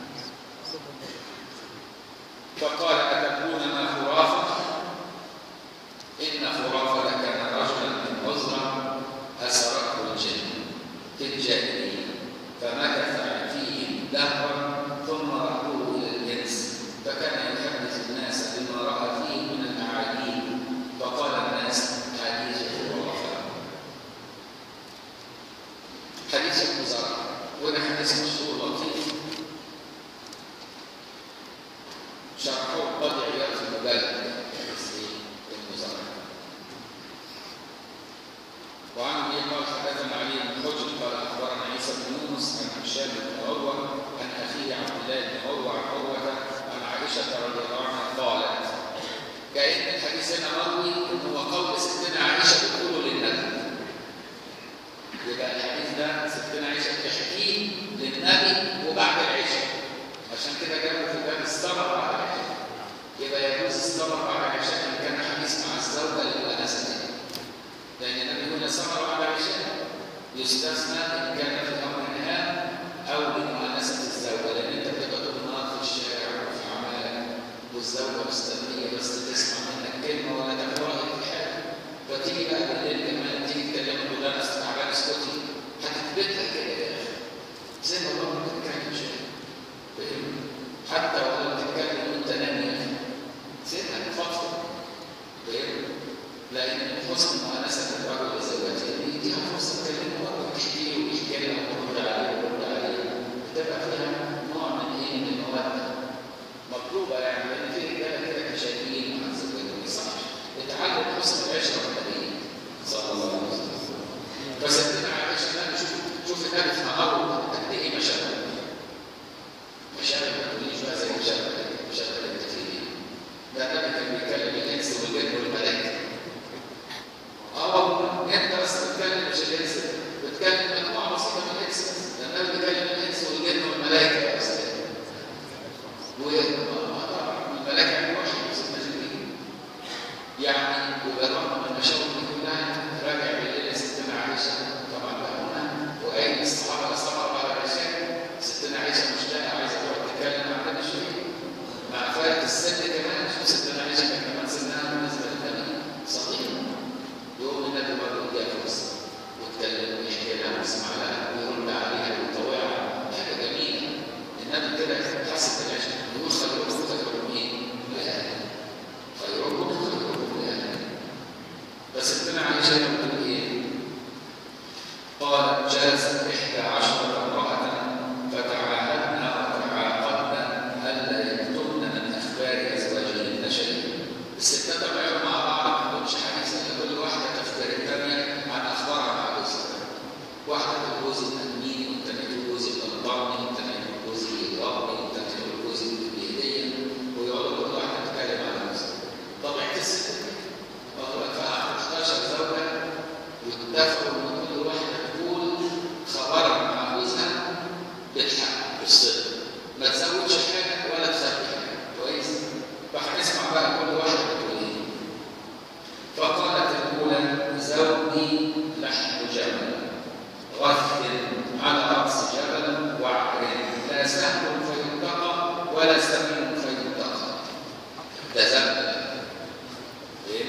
فقال أتكون ما خرافة إن خرافة كان رجلا من عزرة أسرته الجن في الجاهلية فمكث فيهم دهرا ثم ردوه إلى الإنس فكان يحدث الناس بما رأى فيه من الأعاجيب فقال الناس حديث خرافة حديث ابن زرع وده حديث مشهور لطيف شرحه القاضي عياض في المبالغ حديث ابن زرع وعن ابي قال حدثنا علي بن حجر قال اخبرنا عيسى بن يونس عن هشام بن عروه عن اخيه عبد الله بن عروه عن عروه عن عائشه رضي الله عنها قالت كأن الحديث هنا مروي ان هو قول ستنا عائشه بتقول للنبي يبقى الحديث ده ستنا عائشه بتحكيه للنبي وبعد العشاء عشان كده جابوا في باب السمر بعد العشاء يبقى يجوز السمر بعد العشاء ان كان حديث مع الزوجه للمؤنسه لأن النبي هنا سمر على عشاء يستثنى إن كان في أمر نهار أو لمؤانسة الزوجة لأن أنت بتبقى طول النهار في الشارع وفي عملك والزوجة مستنية بس تسمع منك كلمة ولا تاخد رأيك في حاجة فتيجي بقى بالليل كمان تيجي تكلم تقول لها أنا تعبان اسكتي هتثبتها كده يا أخي زي ما الله ما بتتكلم شيء فاهم؟ حتى ولو بتتكلم وأنت نايم يا أخي سيبها تفضفض فاهم؟ لأن حسن مؤانسة الرجل لزوجته يديها فرصة تكلمه مرة تحكي له ويحكي لها وترد عليه ويرد عليه تبقى فيها نوع من إيه من المودة مطلوبة يعني لأن في رجالة كده كشاكين مع زوجته ما يصحش اتعلم حسن العشرة والنبي صلى الله عليه وسلم فسيدنا عائشة النبي شوف شوف النبي في نهاره قد إيه مشاغل مشاغل ما تقوليش بقى زي مشاغل مشاغل اللي انت فيه ده النبي كان بيتكلم الإنس والجن والملائكة اه انت بس بتتكلم مش الانس بتتكلم مجموعه بسيطه من الانس ده النبي بيتكلم الانس والجن والملائكه يا استاذ والملائكه يعني وحي سيدنا جبريل يعني وبالرغم من المشاور دي كلها راجع بالليل ستنا عائشه طبعا بقى هنا وقايل الصحابه الصبر بعد العشاء ستنا عائشه مشتاقه عايزه تقعد تتكلم مع النبي شويه مع فارق السن كمان شوف ستنا عائشه كان كمان سنها بالنسبه للنبي صغير يقوم النبي برضه يديها فرصه ويتكلم ويحكي لها ويسمع لها ويرد عليها ويطوعها حاجه جميله النبي كده حس بالعشق يقول خيركم خيركم ايه؟ لاهله خيركم خيركم لاهله بس ابن عائشه بتقول ايه؟ قال جلست احدى عشره امراه فتعاهدنا وتعاقدنا الا يكتبن من اخبار ازواجهن شيئا الستات طبعا مع بعض ما عندهمش حديث ان كل واحده تفتري الثانيه عن اخبارها مع جوزها واحده تقول جوزي تأميني والثانيه تقول جوزي طلقني والثانيه تقول جوزي يضربني والثانيه تقول جوزي بهديه ويقعدوا كل واحده تتكلم عن جوزها طبيعه الست واخد بالك فقعدت 11 زوجه واتفقوا ان كل واحده تقول خبرها مع جوزها بالحق بالصدق ما تزودش حاجه ولا تخبي حاجه كويس فهنسمع بقى كل واحده بتقول ايه فقالت الاولى زوجي لحم جمل غث على رأس جبل وعر لا سهل فينتقى ولا سمين فينتقى ده ذنب إيه؟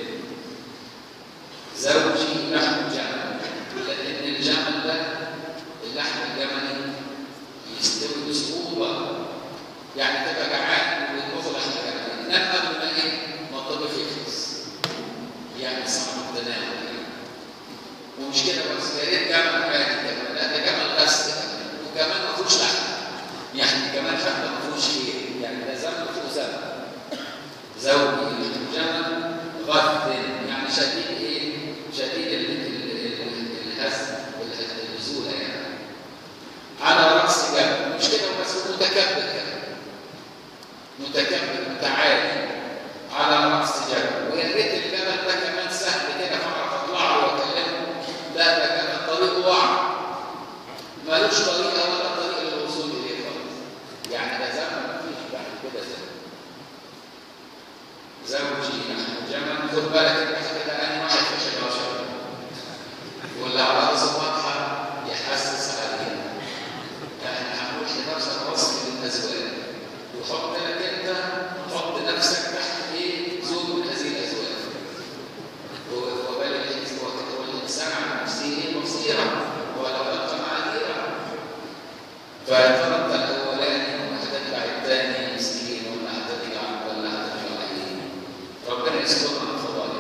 زوجي لحم جمل لأن الجمل ده اللحم الجملي يستوي بصعوبة يعني تبقى جعان ويطبخ لحم جملي إنما قبل ما إيه؟ ما الطبخ يخلص يعني صعب التناول يعني ومش كده بس يا ريت جمل عادي كمان لا ده جمل بس وكمان ما فيهوش لحم يعني كمان حتى ما فيهوش ايه يعني ده ذنب فوق ذنب زوجي جمل غث يعني شديد ايه شديد ال- ال- ال- الهزم والنزوله يعني على راس جبل مش كده بس هو متكبر كده متكبر متعالي على راس جبل ويا ريت الجبل ده كمان سهل كده فاعرف اطلعه واكلمه لا ده كمان طريقه وعر ملوش طريقه ولا طريقه للوصول اليه خالص يعني ده زمن مفيش بعد كده زمن زوجي نحن جمل خد بالك انت كده انا واحد في شجره واللي على راسه واضحه يحسس عليها احنا هنقول 11 وصف للازواج وحط لك انت حط نفسك تحت ايه زوج من هذه الازواج و- وبالغ الإنس- والانسان عن نفسه ايه بصيره ولو القى معاذيره فترى انت الاولاني وهتتبع الثاني مسكين ولا هتتبع ولا هتتبع ايه ربنا يستر عن فضائله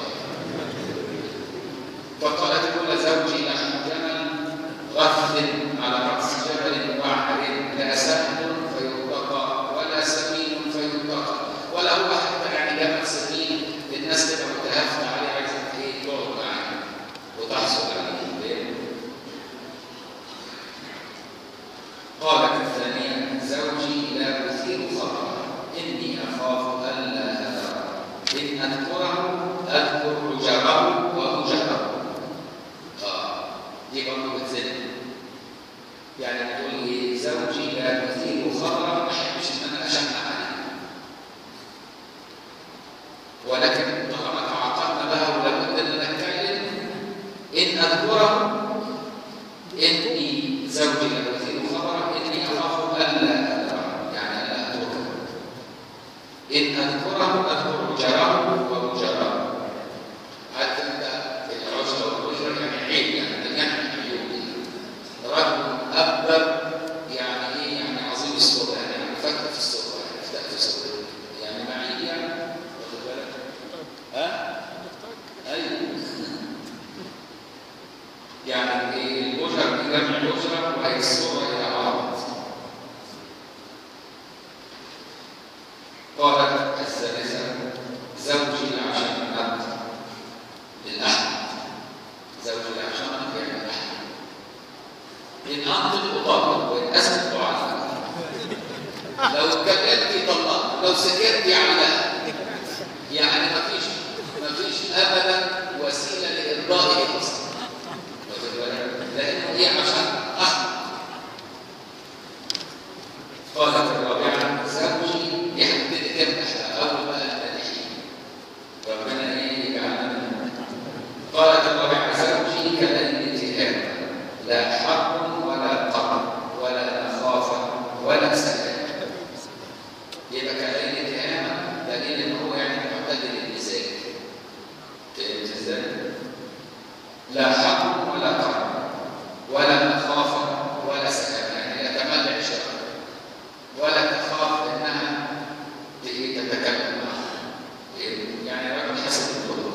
فقالت كل زوجي لحم جمل غث على رأس جبل وعر لا سهل فيرتقى ولا سمين فيرتقى ولا هو حتى يعني جمل سمين الناس تبقى متهافته عليه عايزه ايه تقعد معاه وتحصل عليه ليه؟ قالت الثانية زوجي لا أثير خطرا إني أخاف ألا أذر إن أذكره أذكر جره وأجره آه دي برضه بتزن يعني بتقول لي زوجي لا أثير خطرا ما أحبش إن أنا أشمع عليه ولكن طالما تعاقدنا بها ولابد أن نتكلم إن أذكره إني زوجي لا أثير خبرا إني أخاف ألا أذره يعني ألا أتركه إن أذكره أذكر جراه ومجراه حتى أنت العشرة والأجرة يعني عيب يعني ده يعني عيوب رجل أبر يعني إيه يعني عظيم الصورة يعني فتح في الصورة يعني فتح في الصورة يعني معي يعني واخد بالك ها؟ أيوه يعني إيه الأجر من جمع الأجرة وهي الصورة إلى عرض قالت الثالثة زوجي العشان الأرض الأحمد زوجي العشان يعني الأحمد إن أنطق أطلق وإن أسكت أعلق لو اتكلمت طلقت لو سكت يعني لا يعني مفيش مفيش أبدا وسيلة لإرضائه أصلا واخد بالك؟ لأنه هي عشان أحمد قالت الرابعة زوجي يحدد كم أول ما المدحين ربنا إيه يجعلنا منهم قالت الرابعة زوجي كليل تهام لا حر ولا قمر ولا مخافة ولا سلام يبقى كليل تهام دليل إن هو يعني معتدل المزاج فهمت إزاي؟ لا حر ولا قمر ولا مخافة ولا سلام يعني لا تملع شر ولا تخاف انها تتكلم معها يعني رجل حسن الظروف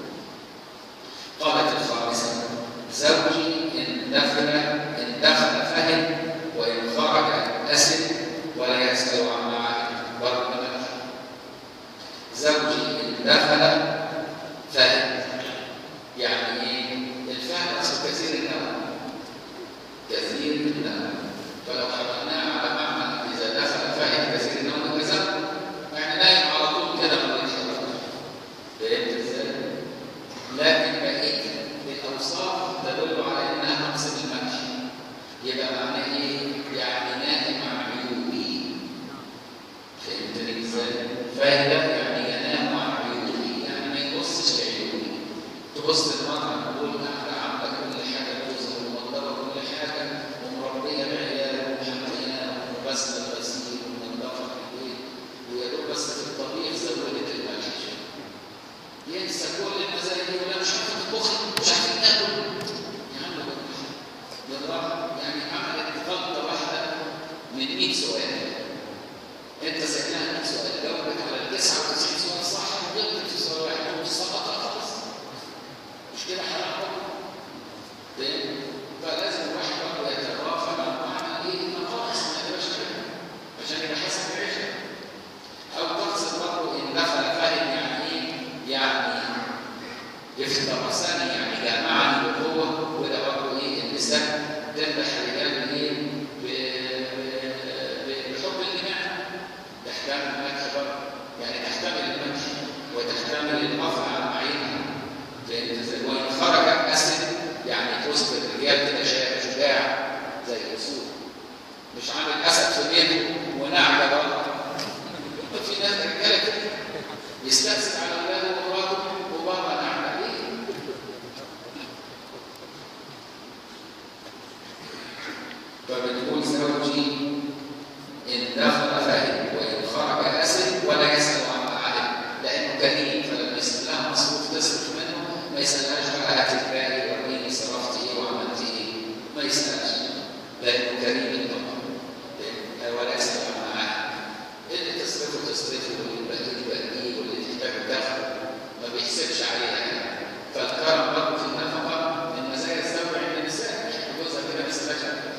قالت الخامسه زوجي ان دخل ان دخل فهم وان خرج اسد ولا يسال عن معه برضه ما زوجي ان دخل فهم يعني ايه الفهم اصل كثير النوم كثير النوم فلو حملناه على معنى اذا دخل فهم كثير النوم كذا يعني نايم على طول كده ما بيتحركش فهمت ازاي؟ لكن بقيه الاوصاف تدل على انها مقصد المدح يبقى معناه ايه؟ يعني نائم عن عيوبه فهمتني ازاي؟ فاهم يعني ينام عن عيوبه يعني ما يبصش لعيوبه تبص للمرأة تقول احنا عامله كل حاجه توصل وموضبه كل حاجه مش عامل اسد في بيته ونعجه بره في ناس رجاله كده يستأذن على اولاده ومراته وبره نعمه ليه؟ فبتقول زوجي ان دخل فهم وان خرج اسد ولا يسال عما علم لانه كريم فلما يسال لها مصروف تصرف منه ما يسالهاش بقى هتتباهي وريني صرفت ايه وعملت ايه ما يسالش لانه كريم طبعا ولا يسال عما علم اللي تصرفه تصرفه واللي يبقى يبقى واللي تحتاج دخل ما بيحسبش عليها يعني فالكرم برضه في النفقه من مزايا الزوج عند النساء مش جوزها كده ما يسالهاش عليها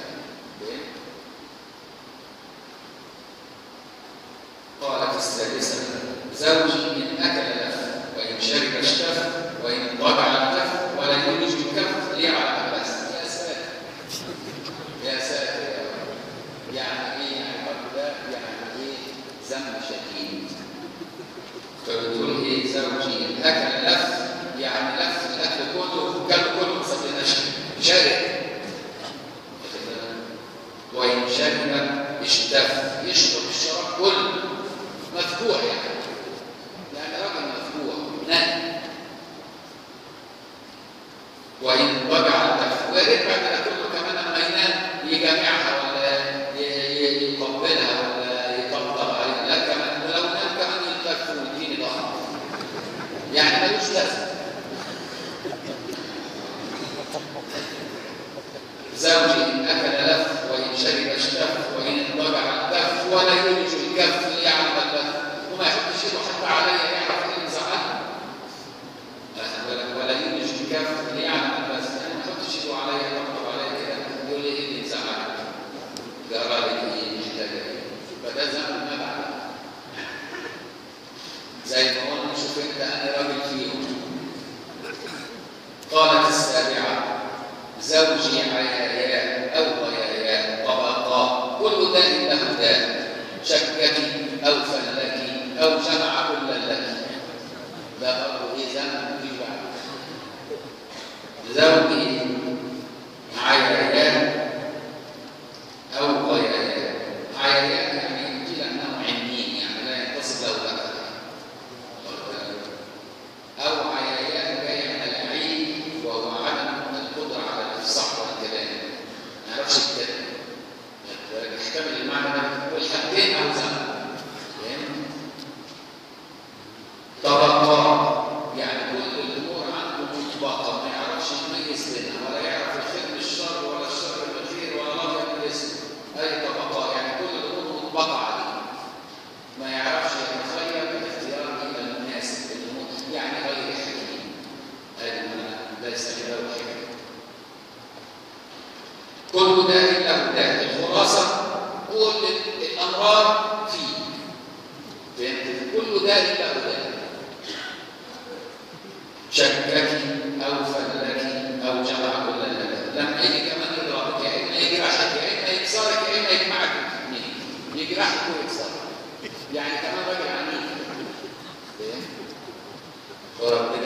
قالت السادسة زوجي إن أكل لف وإن شرب اشتف وإن اضطجع الكف ولا يولج الكف لي على بس يا ساتر يا ساتر يا رب يعني إيه يعني الرب ده يعني إيه ذنب شديد فبتقول إيه زوجي إن أكل لف يعني لف الأكل كله كل كله ما صدقناش شارب وإن شرب اشتف يشرب الشراب كله مفتوح يعني يعني راجل مفتوح نهي وإن وجع الكف ويا ريت بعد ده كله كمان لما ينام يجامعها ولا يقبلها ولا يطبطب عليها لا كمان ولو نام كمان يلتف ويديني ظهر يعني ملوش لازمه زوجي إن أكل لف وإن شرب اشتف وإن اضطجع الكف ولا يولج الكف ليعلم اللف وما يحطش ايده حتى عليا يعرف ايه اللي زعلني ولا يولج الكف ليعلم اللف يعني ما يحطش ايده عليا يطبطب عليا كده يقول لي ايه اللي زعلني جرى لي ايه محتاج ايه فده ذنب ما بعد زي ما قلنا شوف انت انا راجل فيهم قالت السابعه زوجي عيايا أو ضيايا طبقا كل داء له داء شكك أو فلك أو جمع كل لك ده برضه إيه ذنب في بعض زوجي عيايا أو ضيايا عيايا يعني قيل أنه عنين يعني لا يتصل له ذكر أو عيايا جاي من العين وهو عدم القدرة على الإفصاح والكلام ما يعرفش يتكلم يحتمل المعنى ده والحاجتين أو ذنب طبقات يعني كل الأمور عنده مطبقة ما يعرفش يميز بينها ولا يعرف الخير من الشر ولا الشر من الخير ولا الأبيض من الأسود أي طبقات يعني كل الأمور مطبقة عليه ما يعرفش يتخير بالاختيار إلى المناسب للأمور يعني غير حكيم هذه ليس له حكمة كل داء له داء الخلاصة كل الأمراض فيه فهمت كل داء له داء شكك أو فلك أو جمع كل لك لما يجي كمان يضربك يا إما يجرحك يا إما يكسرك يا إما يجمعك يجرحك ويكسرك يعني كمان راجل عنيف فهمت وربنا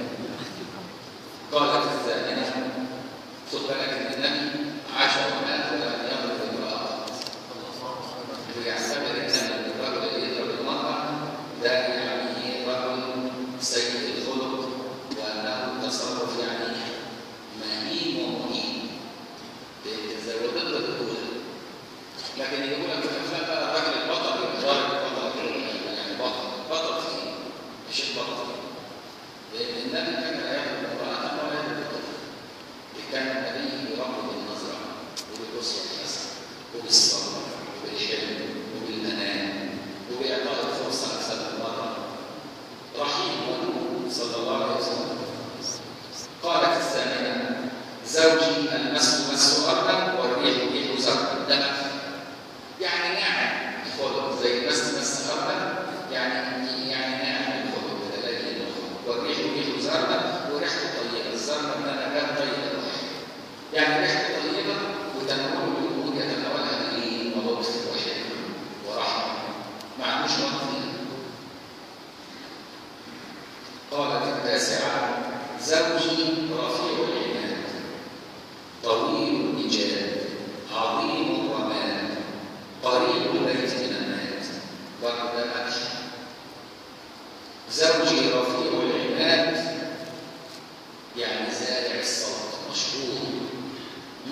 قالت الثانية خد بالك ان النبي عاش ومات ولم يضرب امرأة ويعتبر ان الرجل اللي يضرب المرأة ده يعني رجل سيء الخلق وانه تصرف يعني مهين ومهين زي ضد الرجولة لكن يقول لك في الافلام بقى الراجل البطل الراجل البطل يعني بطل بطل فيه مش البطل لان النبي كان لا يضرب امرأة ولا يضرب كان النبي يربي بالنظرة وبالأسرة الحسنة وبالصبر وبالحلم وبالأنام وبإعطاء الفرصة أكثر من مرة رحيم ودود صلى الله عليه وسلم قالت الثامنة زوجي المس مس أرضا والريح ريح زرقا ده يعني ناعم الخلق زي المس مس أرضا يعني يعني ناعم الخلق كده لين الخلق والريح ريح زرقا وريحته طيبة الزرقا من نبات طيب يعني ريحته طيبة وتناول الأمور يتناولها بلين ولطف وحلم ورحمة ما عندوش وقت قالت التاسعة زوجي رفيع العناد طويل النجاد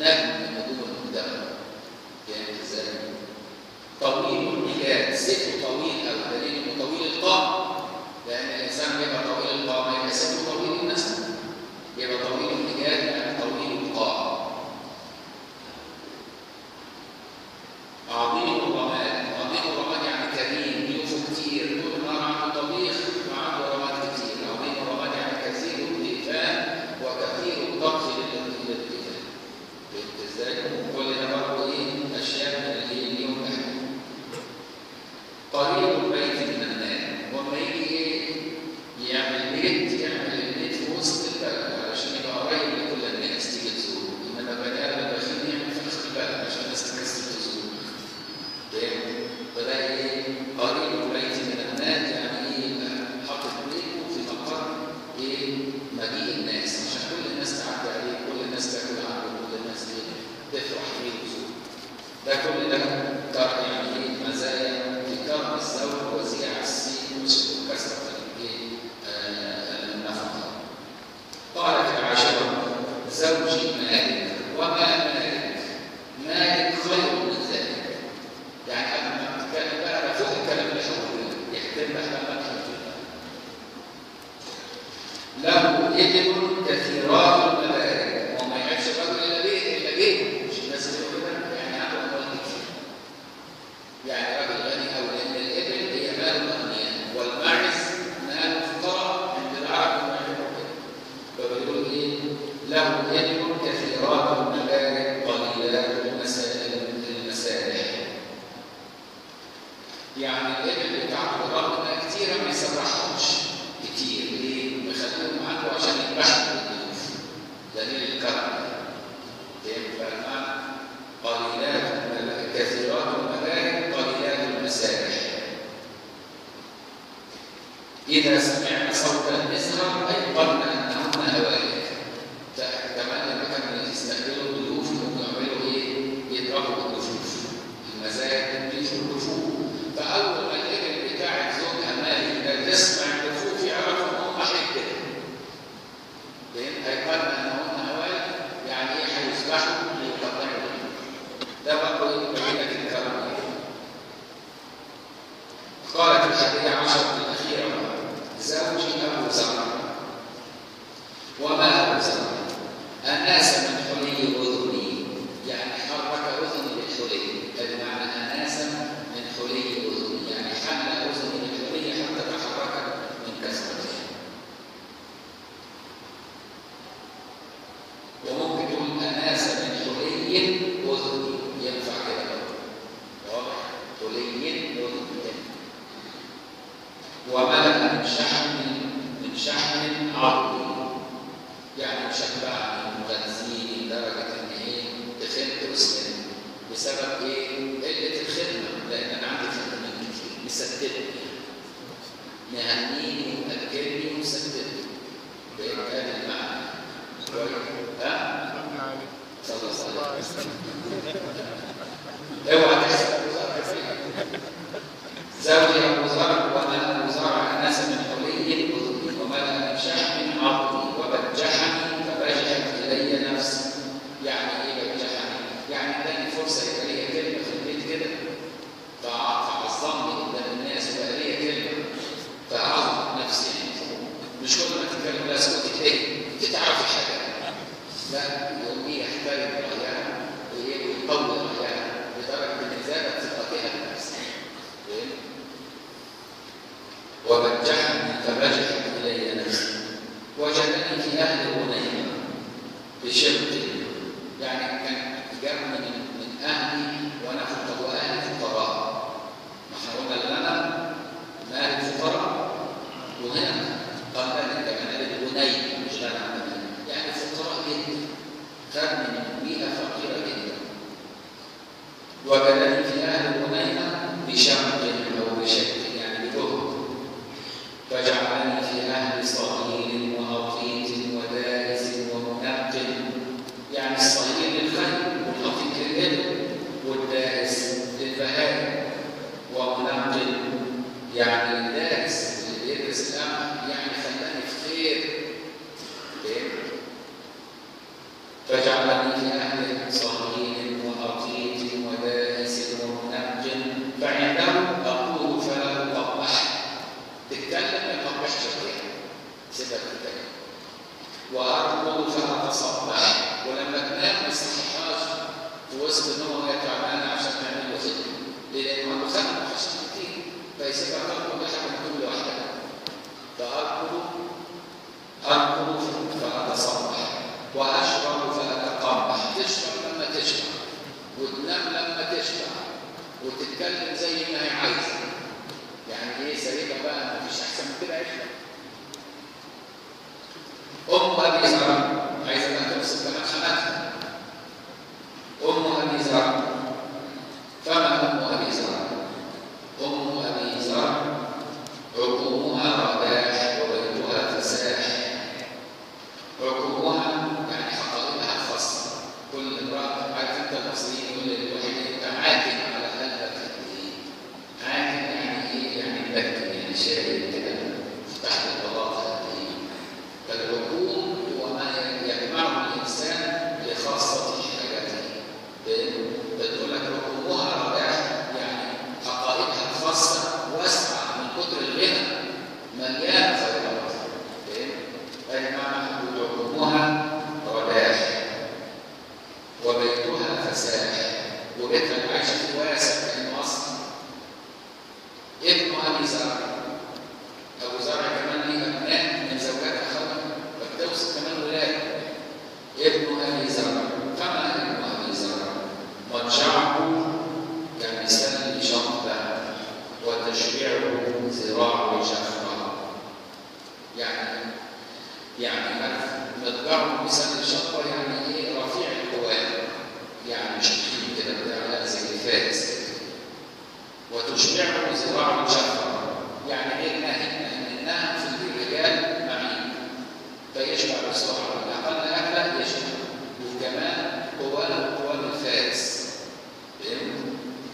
نجم من نجوم المجتمع فهمت ازاي؟ طويل النجاة سيفه طويل أو دليل إنه طويل القامة لأن الإنسان بيبقى طويل القامة يبقى سيفه طويل النسل يبقى طويل النجاة يعني طويل القامة عظيم الرماد عظيم الرماد يعني كريم ضيوفه كتير طول النهار عنده طبيخ وعنده رماد كتير عظيم الرماد يعني كثير الضيفان وكثير الطبخ للضيفان فهمت ازاي؟ كل ده برضه ايه اشياء من اللي اليوم احنا قريب البيت من النار وما يجي ايه يعمل بيت يعمل البيت في وسط البلد علشان يبقى قريب لكل الناس تيجي تزوره انما بني ادم البخيل يعمل في وسط البلد عشان الناس تكسر تزوره فاهم؟ فده ايه قريب البيت من النار يعني ايه يبقى حاطط بيته في مقر ايه مجيء الناس عشان كل الناس تعدي عليه كل الناس تاكل عنه كل الناس ايه تفرح فيه وتزوره ده كل ده كر- يعني ايه مزايا في كرم الزوج وزيع السين وكثرة الايه آه، النفقة. قالت العاشرة زوجي مالك وما مالك مالك خير من ذلك. يعني قبل ما تتكلم بقى ده فوق الكلام اللي احنا بنقوله يحترم احنا ما له ابن كثيرات المبارك وما يعيش الرجل الا بيت الا بيت مش الناس اللي يقولوا كده يعني عنده اموال كتير يعني راجل غني او لان الابل هي مال الاغنياء والمعز مال الفقراء عند العرب والمعرفه كده فبيقول ايه له ابن كثيرات المبارك قليلات المسائل المسارح يعني الابل بتاعته بالرغم انها كتيره ما يسرحهمش كتير ليه؟ بيخليهم عنده عشان يذبحوا الضيوف دليل الكرم فاهم فالمعنى قليلات المل- كثيرات المبارك قليلات المسارح إذا سمعنا صوت المزرع أيقنا أنهن هوالك كمان لما كانوا يستقبلوا الضيوف كانوا يعملوا إيه؟ يضربوا بالدفوف المزايا تضيف الدفوف فأول ما الإبل بتاعت زوجها مالك ده تسمع الدفوف يعرفوا إن هم حكة لأن أيقنا أنهن هوالك يعني إيه هيذبحوا ليقطعوا ده برضه يبين لك الكرم إيه. قالت الحادية عشرة الأخيرة زوجي أبو زرع وما أبو زرع أناس من حلي أذني يعني حرك أذني بالحلي بمعنى أناس من حلي أذني يعني حمل أذني بالحلي حتى تحرك من كثرته وممكن تقول أناس من حلي أذني ينفع كده برضه واضح حلي أذني وملأ من شحم من شحم عظمي يعني مشبع مغذي لدرجة إن إيه تخنت وسمنت بسبب إيه؟ قلة الخدمة لأن أنا عندي خدمات كتير مستتني مهنيني ومأكلني ومستتني بقيت هذا المعنى كويس؟ ها؟ صلى الله عليه وسلم اوعى تحسب أبو ذر فيه. زوجي أبو ذر وأنا أبو زرع أناس من حلي أذني وملأ من شحم عظمي وبجحني فبجحت إلي نفسي يعني إيه بجحني؟ يعني اداني فرصة يبقى ليا كلمة في البيت كده فع- فعظمني قدام الناس وبقى ليا كلمة فأعظم نفسي مش كل ما تتكلم لا اسكت ايه؟ انت تعرف الحاجة لا يقوم ايه يحترم رأيها وايه ويطور رأيها لدرجة ان زادت ثقتها بنفسها فاهم؟ وبجحني فبجحت الي نفسي وجدني في اهل غنيمه بشق يعني كان جابني من من اهلي وانا فقراء واهلي فقراء ما احنا قلنا ان انا مال فقراء وهنا قال لك كمان الغنيمه مش غنى عن يعني فقراء جدا خدني من بيئه فقيره جدا وجدني في اهل غنيمه بشق او بشق يعني بجهد فجعلني في أهل صهيل وأطيط ودارس ومنقل يعني الصهيل للخير والأطيط للإبل والدارس للبهائم ومنقل يعني الدارس اللي بيدرس الأمر يعني خلاني في خير فاهم؟ فجعلني في أهل صهيل وأطيط ودائس ومنج فعنده أقول فلا أقبح تتكلم ما تقبحش فيها سيبها تتكلم وأرقد فأتصبح ولما تنام ما يصحيهاش في وسط النوم وهي تعبانة عشان تعمل له خدمة ليه؟ لأنه عنده خدمة عشان كتير فيسيبها ترقد لحد ما تكون لوحدها فأرقد أرقد فأتصبح وأشرب فأتقبح تشرب لما تشبع وتنام لما تشبع وتتكلم زي ما هي عايزة يعني ايه سريعة بقى مفيش أحسن من كده عيشها أم أبي زرع عايزة أنها توصف كمان حماتها أم أبي زرع فما أم أبي زرع أم أبي زرع عقومها رداح وبيتها فساح عقومها يعني حقائبها الخاصة كل امرأة عارف أنت المصريين يقول للواحد أنت عاكن على قلبك قد إيه؟ عاكن يعني إيه؟ يعني مبكي يعني شايل كده تحت البلاطة قد إيه؟ فالعقوم هو ما يجمعه الإنسان لخاصة حاجته بتقول لك عقومها رداح يعني حقائبها الخاصة واسعة من كتر الغنى مليانة خيرات أي معنى عقومها رداح وبيتها فساح وبيتها اللي عايشة فيه واسع كأنه أصلا ابن أبي زرع أبو زرع كمان ليه أبناء من زوجات أخوه فبتوصف كمان ولاده ابن أبي زرع فما ابن أبي زرع مضجعه كمثال شطة وتشبيعه ذراع شفرة يعني يعني عارف مضجعه مثال الشطة يعني ايه رفيع القوام يعني مش تخين كده بتاع لا زي الفارس كده وتشبعه ذراع شفرة يعني غير ناهي انها في الرجال معين فيشبع بسرعه اقل اكله يشبع وكمان قوام قوام الفارس فهمت؟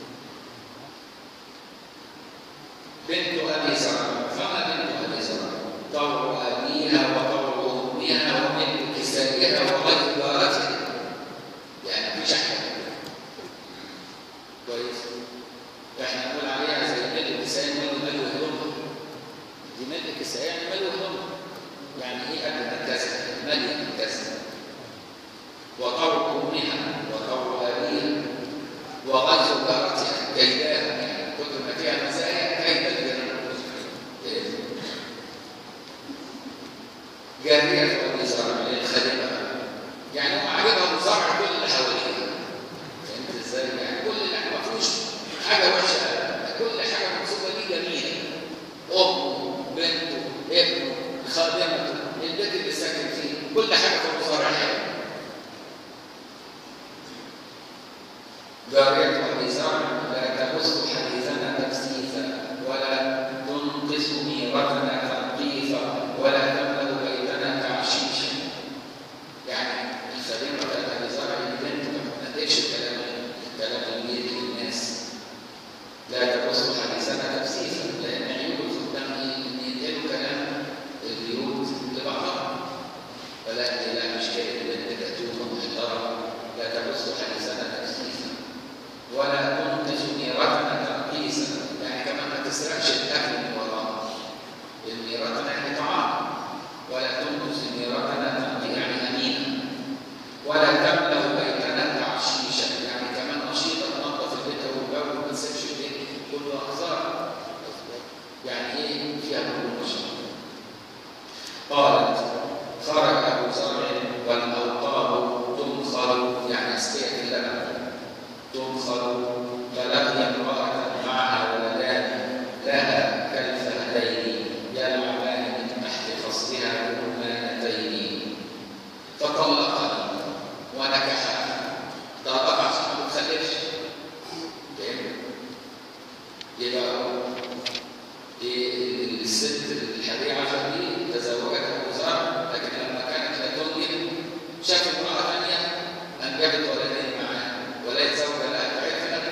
بنت ابي زرع فما بنت ابي زرع طوع ابيها وطوع امها وبنت كسائها وغير جارتها يعني مفيش احلى من كده. كويس احنا نقول عليها زي ملك كسائي ملك ملو هدومها دي ملك كسائي يعني ملو هدومها يعني ايه قبل ما كذا ملك كذا وطوع امها وطوع ابيها وغير جارتها كيداها يعني كل ما فيها مزايا كيد الجنة جارية أبي زرع للخادمة يعني هو عاجبها أبو زرع كل اللي حواليها فهمت ازاي؟ يعني كل اللي ما فيهوش حاجة وحشة كل حاجة مقصودة دي جميلة أمه بنته ابنه خادمته البيت اللي ساكن فيه كل حاجة في أبو زرع حلوة جارية أبي زرع لا تبث حديثنا تبسيثا ولا تنقص ميرتنا تنقيفا ولا تملأ بيتنا تعشيشا يعني الخادمة بتاعت أبي زرع البنت ما بتنقلش الكلام الكلام اللي بيجي للناس لا تبث حديثنا تبسيثا لأن عيوب الخدام إن ينقلوا كلام البيوت لبعضها فلا لا مش كده البنت كتوبة محترمة لا تبث حديثنا تبسيثا ولا تنقص ميرتنا تنقيسا يعني كمان ما تسرقش الاكل من وراها الميرتنا يعني طعام ولا تنقص ميرتنا تنقيسا يعني امينه ولا تملا بيتنا تعشيشا يعني كمان نشيطه تنظف البيت والجو وما تسيبش البيت كله اخضر يعني ايه فيها كل نشاط قالت خرج ابو زرع والاوطاب تنخر يعني اسقيه اللبن تنخر فلقي امرأة معها ولدان لها كالفهدين يلعبان من تحت خصرها برمانتين فطلقها ونكحها طلقها عشان ما تخلفش فهمت؟ يبقى إيه الست الحادية عشر دي تزوجت أبو زرع لكن لما كانت لا تنجب شافت امرأة ثانية أنجبت ولدين معاها ولقيت زوجة لها تعرف انها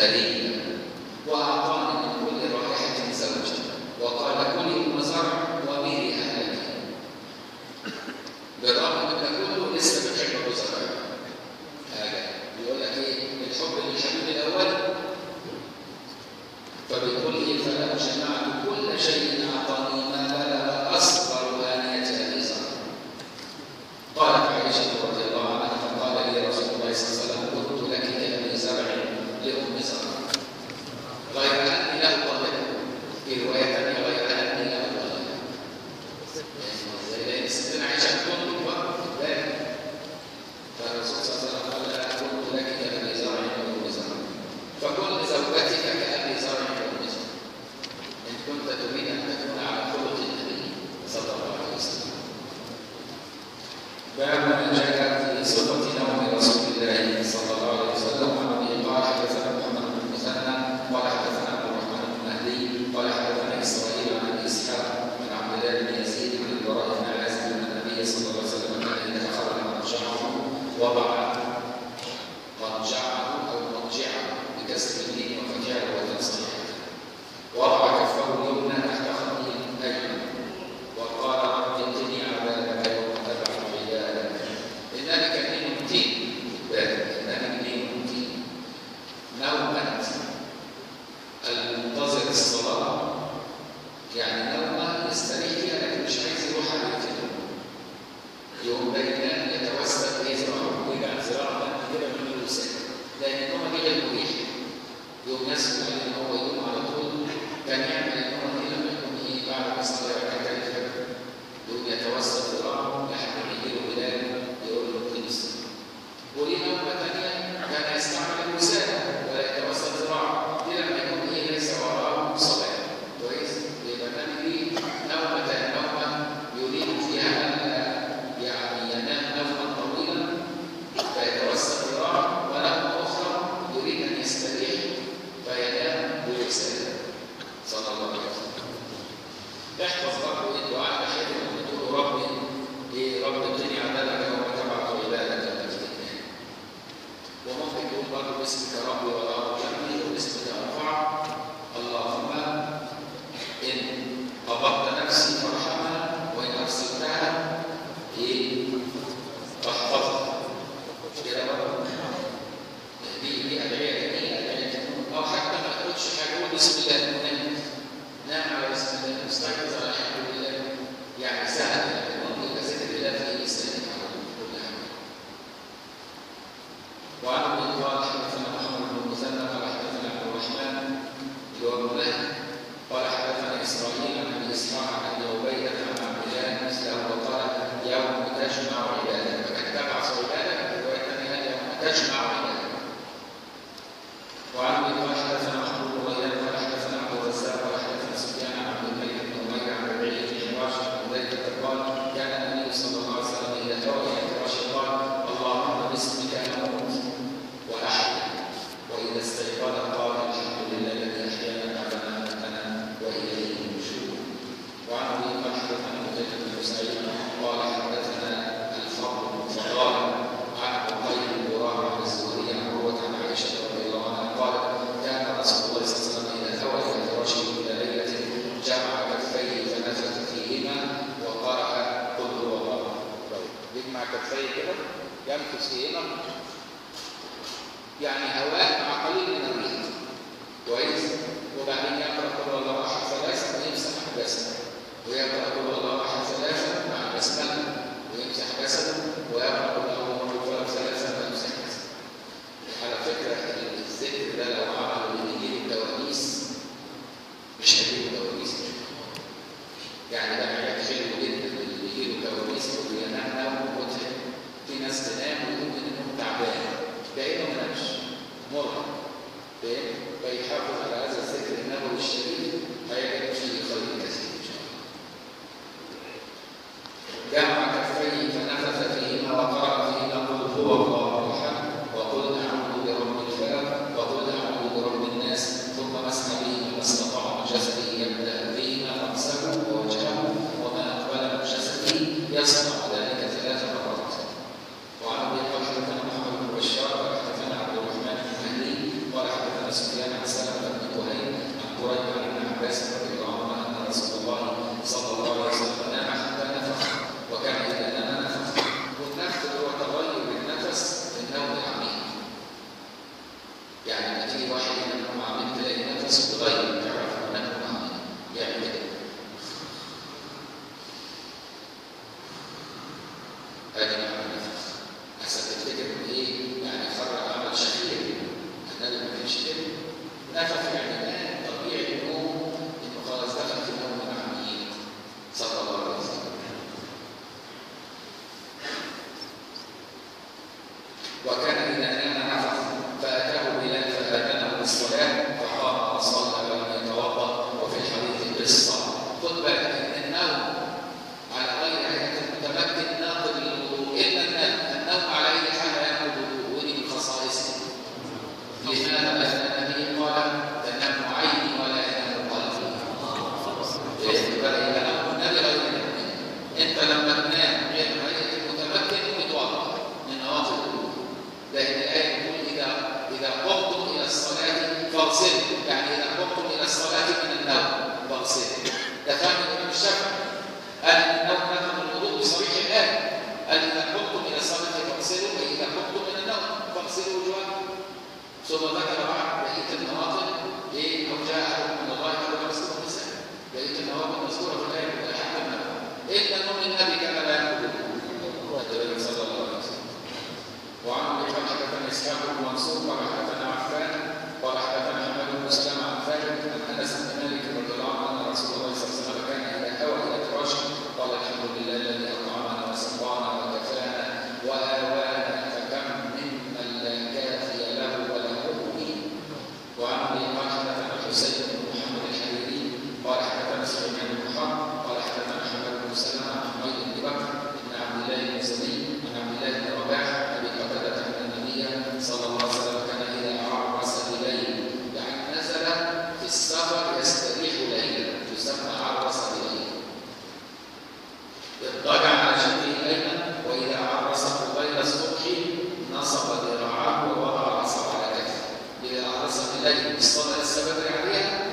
هدية وأعطاني من كل رائحة زوجة وقال كلي من زرع وميري أهلك بالرغم من ده كله لسه بتحب أبو زرع حاجة بيقول لك إيه الحب للحبيب الأول فبيقول إيه فله جمعت كل شيء أعطاني ما بلغ أصغر آنية أبي زرع قالت عائشة رضي الله عنها فقال لي رسول الله صلى الله عليه وسلم كنت لك كأبي زرع لأم زرع غير أني له ظاهرة في رواية ثانية غير أني له ظاهرة زي ستنا عائشة بتقول لك بقى بالك فالرسول صلى الله عليه وسلم قال لها كنت لك كأبي زرع لأم زرع فكن زوجتك كأبي زرع لأم زرع إن كنت تريد أن تكون على خلق النبي صلى الله عليه وسلم باب ما جاء في صفة نوم رسول الله صلى الله عليه وسلم عن ابي قال حدثنا محمد بن المثنى قال حدثنا عبد الرحمن بن مهدي قال حدثنا اسرائيل عن ابي اسحاق عن عبد الله بن يزيد بن البراء بن عازب ان النبي صلى الله عليه وسلم كان اذا خرج مرجعه وضع مرجعه او مرجعه بكسر الدين وفتحه وتنصيحه وضع كفه اليمنى تحت خده الايمن وقال رب اتني عذابك يوم تبعث عبادك انك كريم متين بالك انك كريم متين نومة المنتظر الصلاة يعني نومة يستريح فيها لكن مش عايز يروح على الفيلم يوم بينان يتوسل ايه ذراعه ويجعل ذراعه ده كده من الوسام لان النومة دي غير مريحة يوم يسمع ان هو يقوم على طول كان يعمل النومة دي لما يكون ايه بعد ما يصلي ركعتين الفجر يقوم يتوسل ذراعه لحد ما يجي له بلال يقول له اديني الصلاه وليه نومه ثانيه كان يستعمل الوساده ولا يتوسل ذراعه دي لما يكون ايه ليس وراءه صلاه كويس يبقى النبي دي نومه نومه يريد فيها ان يعني ينام نوما طويلا فيتوسل ذراعه ونومه اخرى يريد ان يستريح فينام بوساده صلى الله عليه وسلم احفظ برضه الدعاء الاخير لما تقول ربي ايه رب ادني عذابك يوم تبعث عبادك المفتنين وممكن تقول برضه باسمك ربي ولا جنبي وباسمك ارفع اللهم ان قبضت نفسي فارحمها وان ارسلتها ايه فاحفظها مش كده برضه دي دي ادعيه جميله ادعيه جميله او حتى ما تقولش حاجه قول بسم الله نام نام على بسم الله مستيقظ على الحمد لله يعني سهل لكن ممكن يبقى ذكر الله في لسانك على كل حاجه وعن ابي قال حدثنا محمد بن المثنى قال حدثنا عبد الرحمن اللي هو ابن قال حدثنا اسرائيل عن ابي اسحاق عن ابي عبيده عن عبد الله مثله وقال يوم تجمع عبادك فكان تبعث عبادك الروايه الثانيه يوم تجمع عبادك وعن ابي قال حدثنا محمود بن غيلان قال حدثنا عبد الرزاق قال حدثنا سفيان عن عبد الملك بن اميه عن ربيعه بن حراش عن ذلك قال كان النبي صلى الله عليه وسلم اذا توفي الفراش قال اللهم باسمك اموت واحيا واذا استيقظ قال الحمد لله الذي احيانا بعدما اماتنا واليه النشور وعن ابي قال حدثنا قتيبة بن سعيد قال حدثنا الفضل بن فضال عن عقيل بن براء عن الزهري عن عروة عن عائشة رضي الله عنها قالت كان رسول الله صلى الله عليه وسلم إذا ثوى إلى فراشه إلى ليلة جمع كفيه فنفث فيهما وقرأ قل هو الله يجمع كفيه كده ينفث فيهما يعني هواء مع قليل من الريح كويس وبعدين يقرأ قل هو الله أحد ثلاثة ويمسح جسده ويقرأ قل هو الله أحد ثلاثة مع البسملة ويمسح جسده ويقرأ قل هو الله أحد ثلاثة ويمسح جسده على فكرة الذكر ده لو عمله اللي بيجيله الدواميس مش هيجيله دواميس يعني ده حاجات حلوة جدا اللي بيجيله دواميس وبينام نوم متعب في ناس تنام ويمكن انهم تعبان كأنه ما نامش مرهق فاهم؟ فيحافظ على هذا الذكر النبوي الشريف هيجد فيه خير كثير ان شاء الله. جمع كفيه فنفث فيهما وقرأ فيهما قل هو الله احد يعني لما تيجي واحد ينام عاملين تلاقي نفسه اتغير تعرف انه نام عاملين يعمل كده ادي معنى النفس احسن تفتكر ان ايه يعني خرج عمل شهير النبي ما كانش كده نفخ يعني الان طبيعي النوم انه خلاص دخل في نوم العميق صلى الله عليه وسلم وكان إذا نام نفخ فأتاه بلال فآذنه بالصلاة فقام وصلى ولم يتوضأ وفي الحديث قصة خد بالك أن النوم على غير هيئة المتمكن ناقض للوضوء إلا النوم النوم على أي حال لا ينقض الوضوء ودي من خصائصه لماذا؟ لأن النبي قال تنام عيني ولا ينام قلبي إيه؟ بقى يبقى نوم النبي غير المؤمن أنت لما تنام غير هيئة المتمكن متوضأ من نواقض الوضوء لأن الآية تقول إذا إذا قمتم إلى الصلاة فاغسلوا يعني إذا قمتم إلى الصلاة من النوم فاغسلوا ده فهم الإمام الشافعي قال النوم نقض الوضوء بصريح الآية قال إذا قمتم إلى الصلاة فاغسلوا أي إذا قمتم من النوم فاغسلوا وجوهكم ثم ذكر بعد بقية النواقض إيه أو جاء أحد من الله أو يمسكه النساء بقية النواقض مذكورة في الآية ولا أحد منها إلا النوم النبي كان لا يأكل النبي صلى الله عليه وسلم وعن ابي بكر حدثنا اسحاق بن منصور قال حدثنا عفان قال حدثنا حماد بن سلام عن ثابت عن انس بن مالك رضي الله عنه ان رسول الله صلى الله عليه وسلم كان اذا اوى الى فراشه قال الحمد لله الذي اطعمنا وسقانا وكفانا واوانا فكم ممن لا كافي له ولا مؤمن وعن ابي قال حدثنا الحسين بن محمد الحريري قال حدثنا سليمان بن حرب قال حدثنا حماد بن سلمه عن حميد بن بكر بن عبد الله المزني عن عبد الله بن رباح ابي قتاده ان النبي صلى الله عليه وسلم كان اذا عرس بليل يعني نزل في السفر يستريح ليلا تسمى عرس بليل اضطجع على شقه الايمن واذا عرس قبيل الصبح نصب ذراعه ووضع راسه على كتفه اذا عرس بليل الصلاه لسه بدري عليها